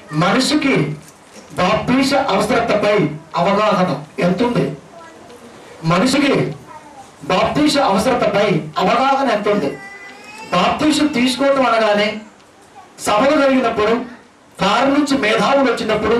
మనిషికి బాప్తీస అవసరతపై అవగాహన ఎంతుంది మనిషికి బాప్తీస అవసరతపై అవగాహన ఎంతుంది బాప్తీసం తీసుకోవటం అనగానే సభలు జరిగినప్పుడు కారు నుంచి మేధావులు వచ్చినప్పుడు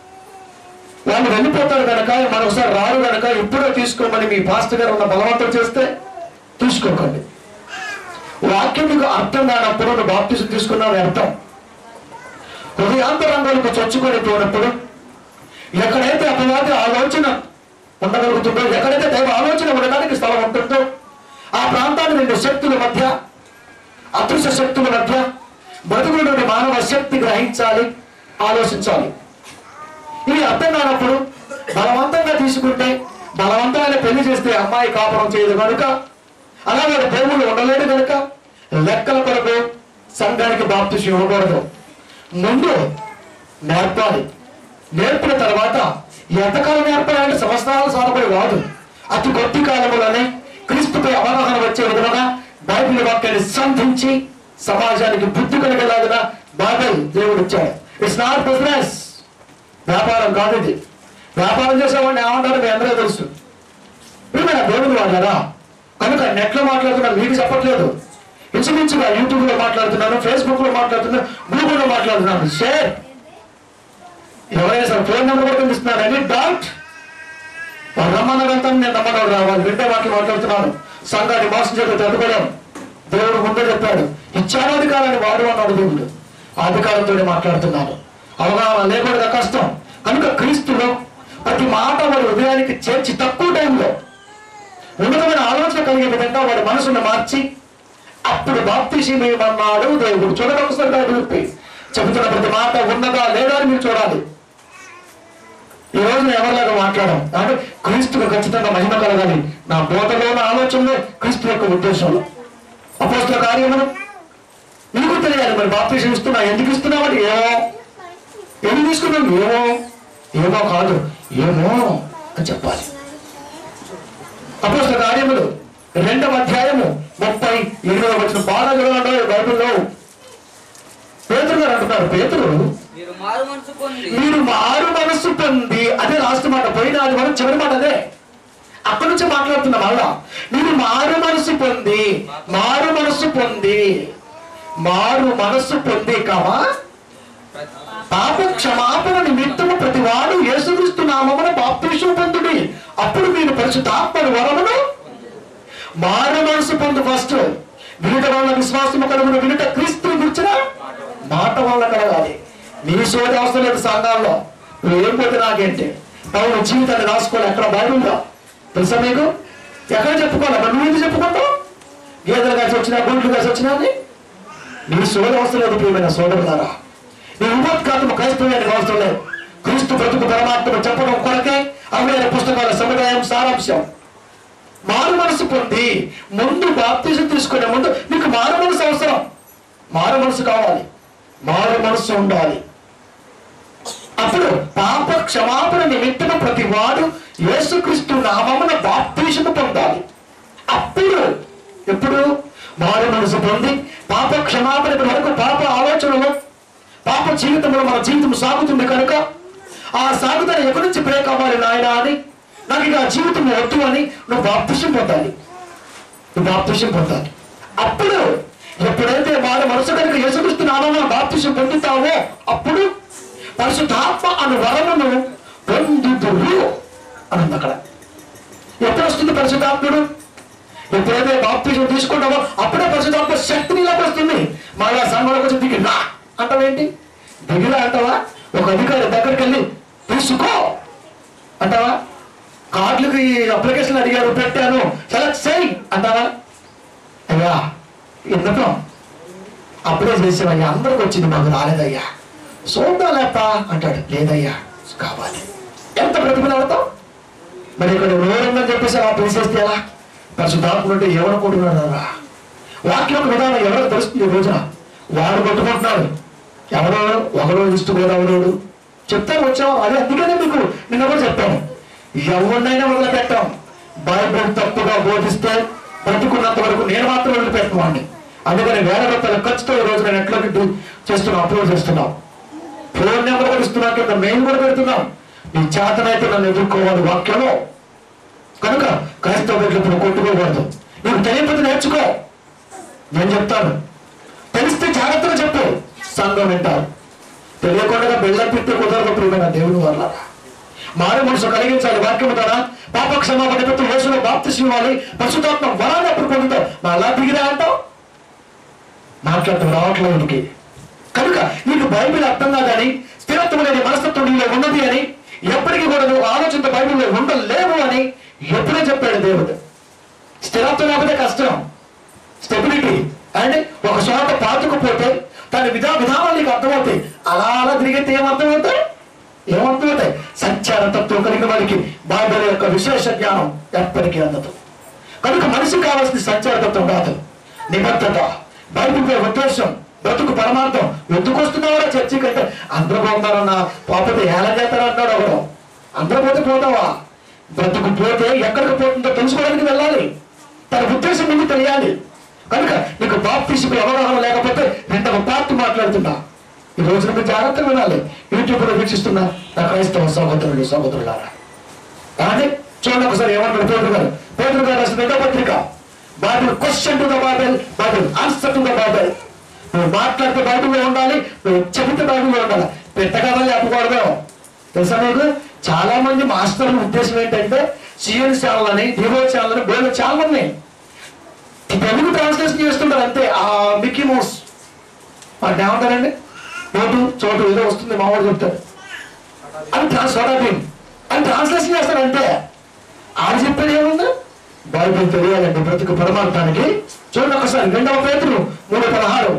వాళ్ళు వెళ్ళిపోతారు కనుక మరొకసారి రారు కనుక ఇప్పుడే తీసుకోమని మీ పాస్టర్ గారు ఉన్న బలవంతం చేస్తే తీసుకోకండి వాక్యం మీకు అర్థం కానప్పుడు నువ్వు బాప్తీసం తీసుకున్నావు అర్థం హృదయాంతరంగాలకు చొచ్చుకొని పోయినప్పుడు ఎక్కడైతే అపవాది ఆలోచన ఉండగలుగుతుందో ఎక్కడైతే దైవ ఆలోచన ఉండడానికి స్థలం ఉంటుందో ఆ ప్రాంతాన్ని రెండు శక్తుల మధ్య అదృశ్య శక్తుల మధ్య బతుకుడు మానవ శక్తి గ్రహించాలి ఆలోచించాలి ఇది అర్థం కానప్పుడు బలవంతంగా తీసుకుంటే బలవంతమైన పెళ్లి చేస్తే అమ్మాయి కాపురం చేయదు కనుక అలాగే దేవుళ్ళు ఉండలేడు కనుక లెక్కల కొరకు సంఘానికి బాప్తిసి ఇవ్వకూడదు ముందు నేర్పాలి నేర్పిన తర్వాత ఎంతకాలం నేర్పాలంటే సంవత్సరాలు సాధపడి కాదు అతి కొద్ది కాలంలోనే క్రీస్తుపై అవగాహన వచ్చే విధంగా బైబిల్ వాక్యాన్ని సంధించి సమాజానికి బుద్ధి కలిగేలాగా బైబిల్ దేవుడు ఇచ్చాడు ఇట్స్ నాట్ బిజినెస్ వ్యాపారం కాదు ఇది వ్యాపారం చేసేవాడిని ఏమంటారు మీ అందరూ తెలుసు ఇప్పుడు దేవుడు వాళ్ళరా కనుక నెట్ లో మాట్లాడుతున్నా మీకు చెప్పట్లేదు ఇంచుమించుగా యూట్యూబ్ లో మాట్లాడుతున్నాను ఫేస్బుక్ లో మాట్లాడుతున్నాను గూగుల్ లో మాట్లాడుతున్నాను షేర్ ఎవరైనా సరే ఫోన్ నెంబర్ కూడా కనిపిస్తున్నారు ఎనీ డౌట్ వాళ్ళు రమ్మన్న వెళ్తాను నేను రమ్మన్నాడు రా వాళ్ళు వింటే మాటలు మాట్లాడుతున్నాను సంఘాన్ని మోసం చేయడం తట్టుకోలేం దేవుడు ముందే చెప్పాడు ఇచ్చాను అధికారాన్ని వాడు అన్నాడు దేవుడు ఆ అధికారంతోనే మాట్లాడుతున్నాను అవగాహన లేకుండా కష్టం కనుక క్రీస్తులో ప్రతి మాట వాడి హృదయానికి చేర్చి తక్కువ టైంలో ఉన్నతమైన ఆలోచన కలిగే విధంగా వాడి మనసును మార్చి అప్పుడు బాప్తిసీమేమన్నాడు దేవుడు చూడడం ఒకసారి బైబిల్ విప్పి. చెబుతున్న ప్రతి మాట ఉన్నదా లేదా అని మీరు చూడాలి ఈ రోజు నేను ఎవరిలాగా మాట్లాడాం అంటే క్రీస్తుకు ఖచ్చితంగా మహిమ కలగాలి నా బోధలో నా ఆలోచనలో క్రీస్తు యొక్క ఉద్దేశంలో అపోస్తుల కార్యములు నీకు తెలియాలి మరి బాప్తీసం ఇస్తున్నా ఎందుకు ఇస్తున్నావు ఏమో ఎందుకు తీసుకున్నాం ఏమో ఏమో కాదు ఏమో అని చెప్పాలి అపోస్తుల కార్యములు రెండవ అధ్యాయము ముప్పై ఎనిమిదవ వచ్చిన బాగా చదవండి బైబిల్లో పేతురు గారు అంటున్నారు పేతురు మీరు మారు మనసు పొంది మీరు మారు మనస్సు పొంది అదే లాస్ట్ మాట పోయిన ఆదివారం చివరి మాట అదే అక్కడి నుంచి మాట్లాడుతున్నా మళ్ళా మీరు మారు మనస్సు పొంది మారు మనస్సు పొంది మారు మనస్సు పొంది కావా పాప క్షమాపణ నిమిత్తము ప్రతి వాడు యేసుక్రీస్తు నామమున బాప్తిషం పొందుడి అప్పుడు మీరు పరిశుద్ధాత్మని వరమును మారు మనసు పొందు ఫస్ట్ వినుట వల్ల విశ్వాసము కలుగును వినుట క్రీస్తుని గురించిన మాట వల్ల కలగాలి నీ సోది అవసరం లేదు సంఘాల్లో నువ్వు ఏం పోతే నాకేంటి పౌరు జీవితాన్ని రాసుకోవాలి ఎక్కడ బైబిల్లో తెలుసా మీకు ఎక్కడ చెప్పుకోవాలి మరి నువ్వు ఎందుకు చెప్పుకుంటావు గేదెలు కాసి వచ్చినా గుంట్లు కాసి వచ్చినా అని నీ సోద అవసరం లేదు ప్రియమైన సోదరులారా నీ ఉపోద్ఘాతము క్రైస్తవ్యానికి అవసరం లేదు క్రీస్తు బ్రతుకు పరమాత్మ చెప్పడం కొరకే అరవై పుస్తకాల సముదాయం సారాంశం మారు మనసు పొంది ముందు బాప్తిజం తీసుకునే ముందు నీకు మారు మనసు అవసరం మారు మనసు కావాలి మారు మనసు ఉండాలి అప్పుడు పాప క్షమాపణ నిమిత్తము ప్రతి వాడు యేసుక్రీస్తు నామమున బాప్తిజము పొందాలి అప్పుడు ఎప్పుడు మారు మనసు పొంది పాప క్షమాపణ ఇప్పటి వరకు పాప ఆలోచనలో పాప జీవితంలో మన జీవితం సాగుతుంది కనుక ఆ సాగుదల ఎక్కడి నుంచి బ్రేక్ అవ్వాలి నాయన అని నాకు ఇక ఆ జీవితం వద్దు అని నువ్వు బాప్తిషం పొందాలి నువ్వు బాప్తిషం పొందాలి అప్పుడు ఎప్పుడైతే వారి మనసు కనుక యేసుక్రీస్తు నామమున బాప్తిషం పొందుతావో అప్పుడు పరిశుద్ధాత్మ అను వరమును పొందుదురు అని ఉంది అక్కడ ఎప్పుడు వస్తుంది పరిశుద్ధాత్ముడు ఎప్పుడైతే బాప్తిజం తీసుకుంటామో అప్పుడే పరిశుద్ధాత్మ శక్తిని ఇలా వస్తుంది మళ్ళా సంఘంలోకి వచ్చి దిగి రా అంటావేంటి దిగిరా అంటావా ఒక అధికారి దగ్గరికి వెళ్ళి తీసుకో అంటావా కార్డులకి అప్లికేషన్ అడిగారు పెట్టాను సెలెక్ట్ చేయి అంటావా అయ్యా ఎందుకు అప్పుడే చేసేవయ్యా అందరికి వచ్చింది మాకు రాలేదయ్యా చూద్దాం లేప అంటాడు లేదయ్యా కావాలి ఎంత ప్రతిఫలాడతావు మరి ఇక్కడ నోరుందని చెప్పేసి అలా పిలిచేస్తే ఎలా పరిశుద్ధాత్ముడు అంటే ఏమనుకుంటున్నాడు రా వాక్యం యొక్క విధానం ఎవరికి తెలుస్తుంది ఈ రోజున వాడు కొట్టుకుంటున్నాడు ఎవరో ఒకరు ఇస్తూ గోదావరోడు చెప్తాను వచ్చాము అదే అందుకనే మీకు నిన్న కూడా చెప్పాను ఎవరినైనా వదిలిపెట్టాం బైబిల్ తప్పుగా బోధిస్తే బ్రతుకున్నంత వరకు నేను మాత్రం వదిలిపెట్టమండి అందుకని వేల రూపాయల ఖర్చుతో ఈ రోజు నేను ఎట్లా చేస్తున్నాం అప్లోడ్ చేస్తున్నాం ఫోన్ నెంబర్ కూడా ఇస్తున్నా కింద మెయిల్ కూడా పెడుతున్నాం నీ చేతనైతే నన్ను ఎదుర్కోవాలి వాక్యంలో కనుక క్రైస్తవ బిడ్డలు కొట్టుకోకూడదు నీకు తెలియకపోతే నేర్చుకో నేను చెప్తాను తెలిస్తే జాగ్రత్తగా చెప్పు సంఘం వింటారు తెలియకుండా బిల్డప్ పెట్టి కుదరదు ప్రియమైన దేవుని వల్ల మారు మనసు కలిగించాలి వాక్యం ద్వారా పాప క్షమాపణ పెట్టి యేసులో బాప్తిసి ఇవ్వాలి పరిశుద్ధాత్మ వరాన్ని అప్పుడు పొందుతావు మళ్ళా దిగిరా అంటావు మాట్లాడటం రావట్లేదు ఇంటికి కనుక నీకు బైబిల్ అర్థం కాదని స్థిరత్వం లేని మనస్తత్వం నీలో ఉన్నది అని ఎప్పటికీ కూడా నువ్వు ఆలోచనతో బైబిల్లో ఉండలేవు అని ఎప్పుడే చెప్పాడు దేవుడు స్థిరత్వం లేకపోతే కష్టం స్టెబిలిటీ అండ్ ఒక చోట పాతుకుపోతే దాని విధా విధానాలు నీకు అర్థమవుతాయి అలా అలా తిరిగితే ఏమర్థమవుతాయి ఏమర్థమవుతాయి సంచార తత్వం కలిగిన వారికి బైబిల్ యొక్క విశేష జ్ఞానం ఎప్పటికీ అందదు కనుక మనిషికి కావాల్సింది సంచార తత్వం కాదు నిబద్ధత బైబిల్ పై ఉద్దేశం బ్రతుకు పరమార్థం ఎందుకు వస్తున్నావరా చర్చికి అంటే అందరూ పోతారన్న పోతే ఎలా చేస్తారా అన్నాడు ఒకడు అందరూ పోతే పోతావా బ్రతుకు పోతే ఎక్కడికి పోతుందో తెలుసుకోవడానికి వెళ్ళాలి తన ఉద్దేశం ముందు తెలియాలి కనుక నీకు బాప్తిసిపు అవగాహన లేకపోతే రెండవ పార్టీ మాట్లాడుతున్నా ఈ రోజున మీరు జాగ్రత్తగా వినాలి యూట్యూబ్ లో వీక్షిస్తున్నా నా క్రైస్తవ సహోదరులు సహోదరులారా కానీ చూడండి ఒకసారి ఏమంటారు పేదరు గారు పేదరు గారు రాసిన రెండో పత్రిక Bible question to the Bible Bible answer to the Bible నువ్వు మాట్లాడితే బైబిల్లో ఉండాలి నువ్వు చెబితే బైబిల్లో ఉండాలి పెట్టగల లేకపోవడమే తెలుసా మీకు చాలా మంది మాస్టర్ల ఉద్దేశం ఏంటంటే సిఎన్ ఛానల్ అని డివో ఛానల్ అని బోర్డు ఛానల్ ఉన్నాయి తెలుగు ట్రాన్స్లేషన్ చేస్తుంటారు అంతే ఆ మిక్కీ మౌస్ వాటిని ఏమంటారండి నోటు చోటు ఏదో వస్తుంది మామూలు చెప్తారు అని ట్రాన్స్ సోడాబీన్ అని ట్రాన్స్లేషన్ చేస్తారు అంతే ఆడు చెప్పేది ఏముంది బైబిల్ తెలియాలండి బ్రతుకు పరమార్థానికి చూడండి ఒకసారి రెండవ పేతులు మూడు పదహారు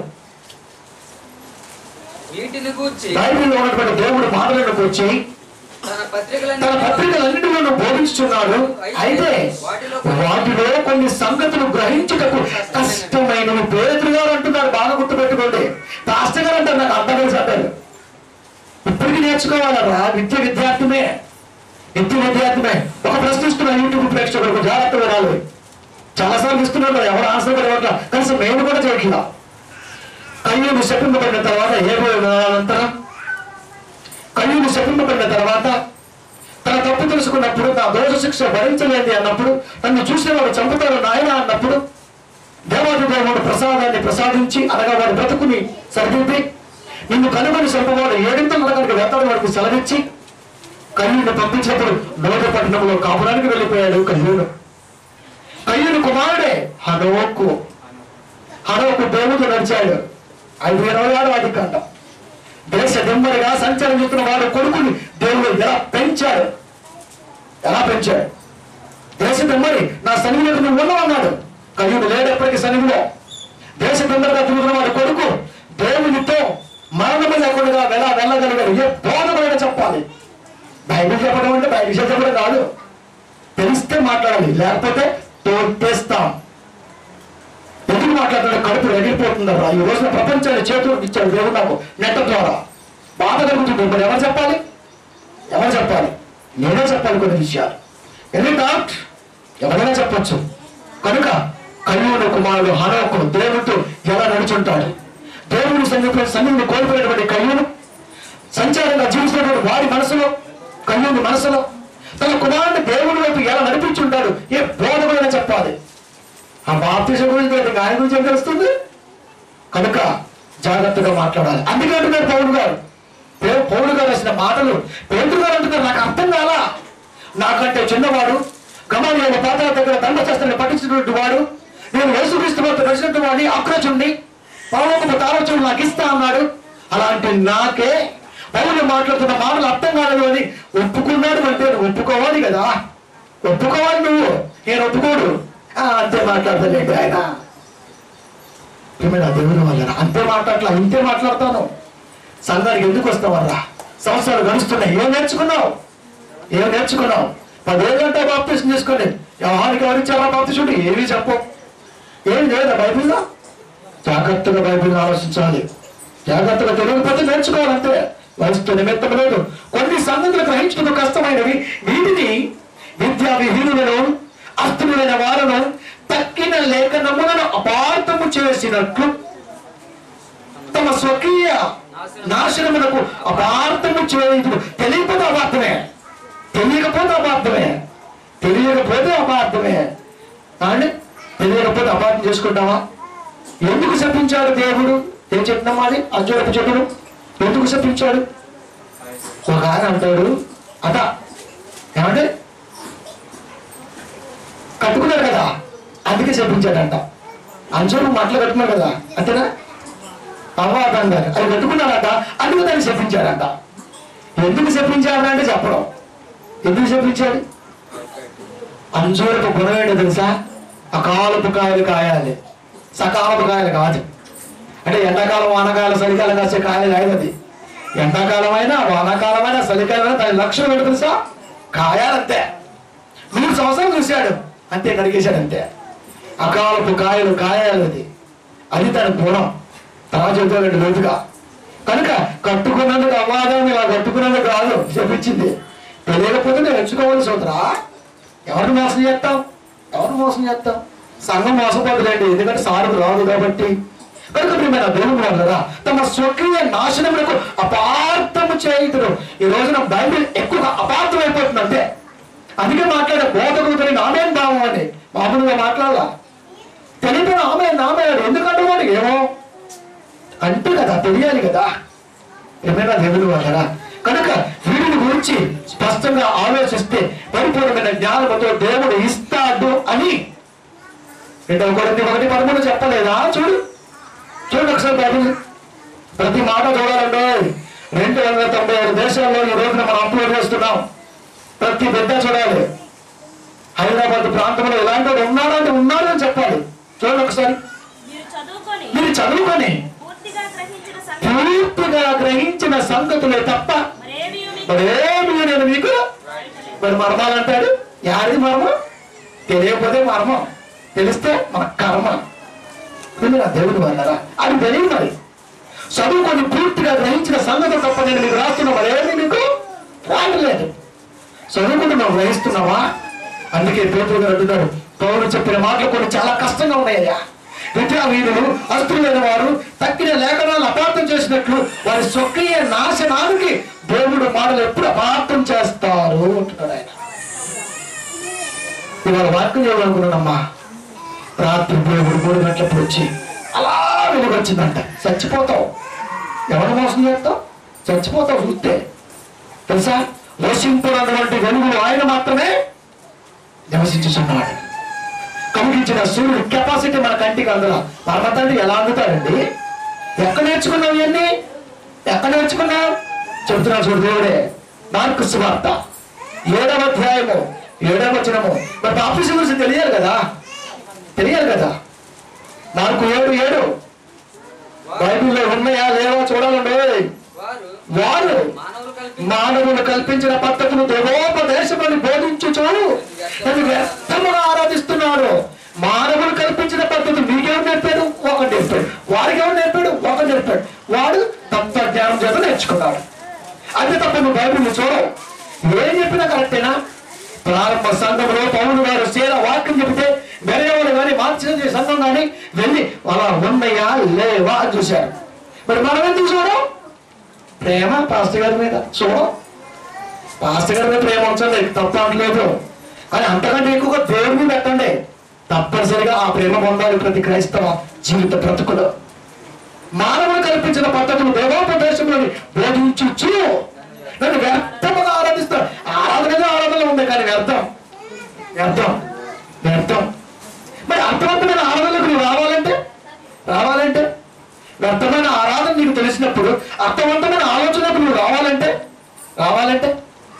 వీటిని గూర్చి బైబిల్లో ఉన్నటువంటి దేవుడు మాటలకు వచ్చి తన తన పత్రికలన్నీ పత్రికలన్నిటిలోనూ బోధించున్నాడు అయితే వాటిలో కొన్ని సంగతులు గ్రహించుటకు కష్టమైనవి పేదలు గారు అంటున్నారు బాగా గుర్తుపెట్టుకోండి పాస్టర్ గారు అంటారు నాకు అర్థం కలిసి అంటారు ఇప్పటికీ నేర్చుకోవాలరా విద్య విద్యార్థిమే విద్య విద్యార్థిమే ఒక ప్రశ్న ఇస్తున్నా యూట్యూబ్ ప్రేక్షకులకు జాగ్రత్త వినాలి చాలాసార్లు ఇస్తున్నారు ఎవరు ఆన్సర్ కూడా ఇవ్వట్లా కనీసం మేము కూడా చేయట్లా కయ్యూరు శపింపబడిన తర్వాత ఏమో అనంతరం కయ్యూరు శపింపబడిన తర్వాత తన తప్పు తెలుసుకున్నప్పుడు నా దోష శిక్ష భరించలేంది అన్నప్పుడు నన్ను చూసిన వాడు చంపుతారు నాయన అన్నప్పుడు దేవాది దేవుడు ప్రసాదాన్ని ప్రసాదించి అనగా వాడి బ్రతుకుని సరిదిద్ది నిన్ను కనుగొని చంపవాడు ఏడింతలు నరకానికి వేతాడు వాడికి సెలవిచ్చి కయ్యూని పంపించినప్పుడు లోక పట్టణంలో కాపురానికి వెళ్ళిపోయాడు కయ్యూడు కయ్యూని కుమారుడే హనోకు హనోకు దేవుడు నడిచాడు ఐదు ఇరవై ఆరు అది కంట దేశ దిమ్మడిగా సంచారం చేస్తున్న వాడు కొడుకుని దేవుడు ఎలా పెంచాడు ఎలా పెంచాడు దేశ దిమ్మడి నా సన్నిధిలోకి నువ్వు ఉన్నావన్నాడు కయ్యూడు లేడెప్పటికీ సన్నిధిలో దేశ దిమ్మడిగా తిరుగుతున్న వాడు కొడుకు దేవునితో మరణము లేకుండా ఎలా వెళ్ళగలిగాడు ఏ బోధమైన చెప్పాలి బైబిల్ చెప్పడం అంటే బైబిల్ చెప్పడం కాదు తెలిస్తే మాట్లాడాలి లేకపోతే తోటేస్తాం ఎందుకు మాట్లాడుతుంటే కడుపు ఎగిరిపోతుందరా ఈ రోజున ప్రపంచాన్ని చేతులకు ఇచ్చాడు దేవుడు నాకు నెట్ ద్వారా బాధ కలుగుతుంది మరి ఎవరు చెప్పాలి ఎవరు చెప్పాలి నేనే చెప్పాలి కొన్ని విషయాలు ఎనీ డౌట్ ఎవరైనా చెప్పొచ్చు కనుక కయ్యూడు కుమారుడు హనోకు దేవుడితో ఎలా నడుచుంటాడు దేవుని సన్నిధిలో సన్నిధిని కోల్పోయినటువంటి కయ్యూడు సంచారంగా జీవిస్తున్నటువంటి వారి మనసులో కయ్యూడి మనసులో తన కుమారుని దేవుడి వైపు ఎలా నడిపించుంటాడు ఏ బోధ కూడా చెప్పాలి ఆ బాప్తిజం గురించి అయితే ఆయన గురించి ఏం తెలుస్తుంది కనుక జాగ్రత్తగా మాట్లాడాలి అందుకే అంటున్నారు పౌరుడు గారు పే- పౌరుడు గారు రాసిన మాటలు పేదరు గారు అంటున్నారు నాకు అర్థం కాలా నాకంటే చిన్నవాడు గమాని పాత్ర దగ్గర దండశాస్త్రాన్ని పఠించినటువంటి వాడు నేను యేసుక్రీస్తు వద్ద నడిచినట్టు వాడిని అక్రచుండి పౌరులకు తారచుడు నాకు ఇస్తా అన్నాడు అలాంటి నాకే పౌరులు మాట్లాడుతున్న మాటలు అర్థం కాలేదు అని ఒప్పుకున్నాడు అంటే నువ్వు ఒప్పుకోవాలి కదా ఒప్పుకోవాలి నువ్వు నేను ఒప్పుకోడు ఆ, అంతే మాట్లాడతలేండి ఆయన ప్రియమైన దేవుని వల్ల అంతే మాట్లాడట్లా ఇంతే మాట్లాడతాను సంఘానికి ఎందుకు వస్తావరా సంవత్సరాలు గడుస్తున్నాయి ఏం నేర్చుకున్నావు ఏం నేర్చుకున్నావు పదేళ్ళంటే బాప్తీసం చేసుకోండి వ్యవహానికి ఎవరిచ్చారా బాప్తీసుడు ఏమీ చెప్పు ఏం లేదా బైబిల్లో జాగ్రత్తగా బైబిల్ ఆలోచించాలి జాగ్రత్తగా తెలియకపోతే నేర్చుకోవాలంటే వయసుతో నిమిత్తం లేదు కొన్ని సంగతులు గ్రహించడం కష్టమైనవి వీటిని విద్యా విహీనులను అస్తులైన వారును తక్కిన లేఖనములను అపార్థము చేసినట్లు తమ స్వకీయ నాశనమునకు అపార్థము చేయదు తెలియకపోతే అపార్థమే తెలియకపోతే అపార్థమే తెలియకపోతే అపార్థమే అండి తెలియకపోతే అపార్థం చేసుకుంటావా ఎందుకు శపించాడు దేవుడు ఏం చెప్తున్నామా అది అర్జునపు చెట్టును ఎందుకు శపించాడు ఒక ఆయన అంటాడు అట ఏమంటే కట్టుకున్నాడు కదా అందుకే చెప్పించాడంట అంచులు మాటలు కట్టుకున్నాడు కదా అంతేనా అవ్వాదంట అది కట్టుకున్నాడంట అందుకు దాన్ని చెప్పించాడంట ఎందుకు చెప్పించాడు అంటే చెప్పడం ఎందుకు చెప్పించాడు అంజూరపు గుణం ఏంటో తెలుసా అకాలపు కాయలు కాయాలి సకాలపు కాయలు కాదు అంటే ఎండాకాలం వానకాలం చలికాలం కాసే కాయలు కాయదు అది ఎండాకాలం అయినా వానాకాలం అయినా చలికాలం దాని లక్షణం ఏంటో తెలుసా కాయాలంతే మూడు సంవత్సరాలు చూశాడు అంతే కడిగేశాడు అంతే అకాలపు కాయలు కాయాలి అది అది తన గుణం తర్వాత చెబుతా రెండు లోతుగా కనుక కట్టుకున్నందుకు అవాదం ఇలా కట్టుకున్నందుకు కాదు చెప్పించింది తెలియకపోతే నేను ఎంచుకోవాల్సి అవుతురా ఎవరిని మోసం చేస్తాం ఎవరిని మోసం చేస్తాం సంఘం మోసపోతుందండి ఎందుకంటే సారథి రాదు కాబట్టి కనుక ప్రియమైన దేవుడు వాళ్ళరా తమ స్వకీయ నాశనములకు అపార్థము చేయుదురు ఈ రోజున బైబిల్ ఎక్కువగా అపార్థం అయిపోతుంది అంతే అందుకే మాట్లాడే బోధకుడు తెలియని ఆమెన్ భావం అని మామూలుగా మాట్లాడాల తెలియని ఆమె నామే ఎందుకంటే వాడికి ఏమో అంటే కదా తెలియాలి కదా ఏమైనా దేవుడు వాళ్ళరా కనుక వీడిని గురించి స్పష్టంగా ఆలోచిస్తే పరిపూర్ణమైన జ్ఞానముతో దేవుడు ఇస్తాడు అని రెండవ కొరింది ఒకటి పదమూడు చెప్పలేదా చూడు చూడండి ఒకసారి బైబిల్ ప్రతి మాట చూడాలండి రెండు వందల తొంభై ఆరు దేశాల్లో ఈ రోజున మనం అప్లోడ్ చేస్తున్నాం ప్రతి బిడ్డ చూడాలి హైదరాబాద్ ప్రాంతంలో ఇలాంటి వాడు ఉన్నాడంటే ఉన్నాడు అని చెప్పాలి చూడండి ఒకసారి మీరు చదువుకొని మీరు చదువుకొని పూర్తిగా గ్రహించిన సంగతి పూర్తిగా గ్రహించిన సంగతులే తప్ప మరేమీ మీకు మరేమి నేను మీకు మరి మర్మాలు అంటాడు యారిది మర్మం తెలియకపోతే మర్మం తెలిస్తే మన కర్మ ఇది నా దేవుడు అన్నారా అది తెలియదు మరి చదువుకొని పూర్తిగా గ్రహించిన సంగతి తప్ప నేను మీకు రాస్తున్నా మరేమి మీకు రాయలేదు చదువుకుంటూ నువ్వు గ్రహిస్తున్నావా అందుకే పేతులు గారు అంటున్నారు పౌరులు చెప్పిన మాటలు కొన్ని చాలా కష్టంగా ఉన్నాయా విద్యా వీరులు అస్త్రులైన వారు తక్కిన లేఖనాలు అపార్థం చేసినట్లు వారి స్వకీయ నాశనానికి దేవుడు మాటలు ఎప్పుడు అపార్థం చేస్తారు అంటున్నాడు ఆయన ఇవాళ వాక్యం చేయాలనుకున్నానమ్మా రాత్రి దేవుడు మూడు గంటలప్పుడు వచ్చి అలా వెలుగొచ్చిందంట చచ్చిపోతావు ఎవరు మోసం చేస్తావు చచ్చిపోతావు చూస్తే తెలుసా వసింపునటువంటి వెలుగు ఆయన మాత్రమే నివసించుచున్నాడు కమిగించిన సూర్యుడు కెపాసిటీ మన కంటికి అందులో పర్వతాన్ని ఎలా అందుతాడండి ఎక్కడ నేర్చుకున్నావు ఇవన్నీ ఎక్కడ నేర్చుకున్నావు చెబుతున్నా చూడు దేవుడే మార్కు సువార్త ఏడవ అధ్యాయము ఏడవ వచనము మరి బాప్తిజం గురించి తెలియాలి కదా తెలియాలి కదా మార్కు ఏడు ఏడు బైబిల్లో ఉన్నాయా లేవా చూడాలండి వారు వారు మానవులు కలిపి మానవులు కల్పించిన పద్ధతులు దేవోపదేశమని బోధించుచు అది వ్యర్థముగా ఆరాధిస్తున్నారు మానవులు కల్పించిన పద్ధతులు మీకెవరు నేర్పాడు ఒకటి నేర్పాడు వారికి ఎవరు నేర్పాడు ఒకటి నేర్పాడు వాడు తత్వజ్ఞానం చేత నేర్చుకున్నాడు అది తప్ప నువ్వు బైబిల్ని చూడవు ఏం చెప్పినా కరెక్టేనా ప్రారంభ సంఘంలో పౌరుడు గారు చేర వాక్యం చెబితే వేరేవాడు కానీ మార్చిన సంఘం కానీ వెళ్ళి అలా ఉన్నాయా లేవా అని చూశారు మరి మనం ఎందుకు చూడం ప్రేమ పాస్టర్ గారి మీద చూడం పాస్టర్ గారి మీద ప్రేమ ఉంచండి తప్ప అనట్లేదు కానీ అంతకంటే ఎక్కువగా దేవుడిని పెట్టండి తప్పనిసరిగా ఆ ప్రేమ పొందాలి ప్రతి క్రైస్తవ జీవిత బ్రతుకులో మానవులు కల్పించిన పద్ధతులు దేవోపదేశంలోని బోధించుచు నన్ను వ్యర్థముగా ఆరాధిస్తారు ఆరాధనగా ఆరాధన ఉంది కానీ వ్యర్థం వ్యర్థం వ్యర్థం మరి అర్థవంతమైన ఆరాధనకు నువ్వు రావాలంటే రావాలంటే వ్యర్థమైన ఆరాధన నీకు తెలిసినప్పుడు అర్థవంతమైన ఆలోచనకు నువ్వు రావాలంటే రావాలంటే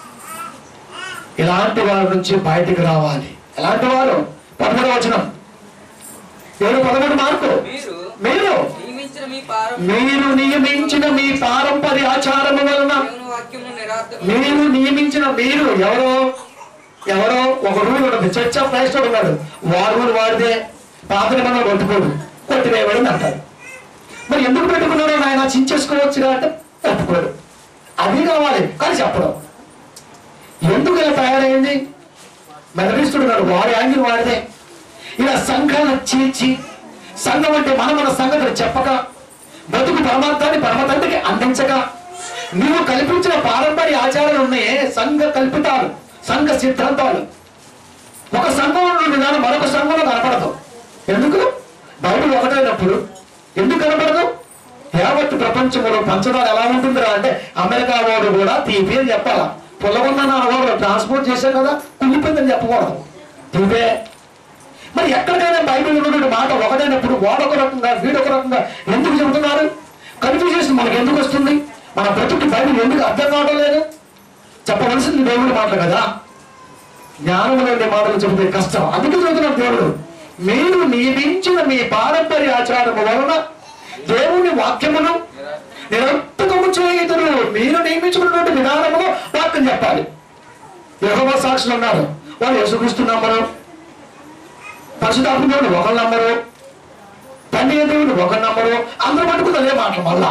ఇలాంటి వారి నుంచి బయటికి రావాలి ఎలాంటి వారు పదమూడవ వచనం ఏడు పదమూడు మార్కు మీరు మీరు నియమించిన మీ పారం మీరు నియమించిన మీ పారంపర్య ఆచారము వలన దేవుని వాక్యమును నిరార్థ మీరు నియమించిన మీరు ఎవరో ఎవరో ఒక రూల్ ఉన్నది చర్చ్ ఆఫ్ క్రైస్ట్ ఉన్నాడు వారు రూల్ వాడితే పాత నిబంధన కొట్టుకోడు కొట్టివేయబడింది అంటారు మరి ఎందుకు పెట్టుకున్నారో ఆయన చించేసుకోవచ్చు అంటే ఒప్పుకోడు అది కావాలి కానీ చెప్పడం ఎందుకు ఇలా తయారైంది మెదడిస్తున్నాడు వాడి యాంగిల్ వాడితే ఇలా సంఘాలను చీల్చి సంఘం అంటే మన మన సంగతులు చెప్పక బతుకు పరమార్థాన్ని పరమ తండ్రికి అందించక నీవు కల్పించిన పారంపర్య ఆచారాలు ఉన్నాయే సంఘ కల్పితాలు సంఘ సిద్ధాంతాలు ఒక సంఘంలో ఉన్న విధానం మరొక సంఘంలో కనపడదు ఎందుకు బైబిల్ ఒకటైనప్పుడు ఎందుకు కనపడదు యావత్ ప్రపంచంలో పంచదార ఎలా ఉంటుందిరా అంటే అమెరికా వాడు కూడా తీపి అని చెప్పాలా పుల్లగొన్న వాడు ట్రాన్స్పోర్ట్ చేశారు కదా కుళ్ళిపోయిందని చెప్పకూడదు తీపే మరి ఎక్కడికైనా బైబిల్ ఉన్నటువంటి మాట ఒకటైనప్పుడు వాడొక రకంగా వీడొక రకంగా ఎందుకు చెబుతున్నారు కన్ఫ్యూజన్ మనకు ఎందుకు వస్తుంది మన బ్రతుకు బైబిల్ ఎందుకు అర్థం కావడం లేదు చెప్పవలసింది దేవుడి మాటలు కదా జ్ఞానం లేని మాటలు చెబితే కష్టం అందుకే చెబుతున్నాడు దేవుడు మీరు నియమించిన మీ పారంపర్య ఆచారము వలన దేవుని వాక్యమును నిరంతరము చేయుదురు మీరు నియమించుకున్నటువంటి విధానములో వాక్యం చెప్పాలి యెహోవా సాక్షులు ఉన్నారు వాళ్ళు యేసుక్రీస్తు నమ్మరు పరిశుధాత్మ దేవుడు ఒకరు నమ్మరు తండ్రి దేవుడు ఒకరు నమ్మరు అందరూ పట్టుకుంది అదే మాటలు మళ్ళా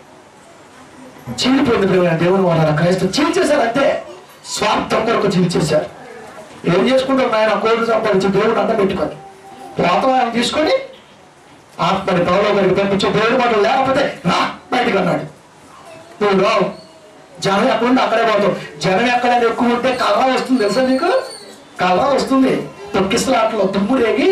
చీలిపోయింది దేవుడు దేవుని వాళ్ళ క్రైస్తవం చీల్చేశారు అంతే స్వార్థం కొరకు చీల్చేశారు ఏం చేసుకుంటాం ఆయన కోరిక సంపాదించి దేవుడు అంతా పెట్టుకొని పోతం ఆయన తీసుకొని ఆత్మని పౌలో గారికి పంపించే దేవుడి మాటలు లేకపోతే రా బయటికి అన్నాడు నువ్వు రావు జనం ఎక్కడ ఉంటే అక్కడే పోతావు జనం ఎక్కడైనా ఎక్కువ ఉంటే కలరా వస్తుంది తెలుసా నీకు కలరా వస్తుంది తొక్కిసలాట్లో తుమ్ము రేగి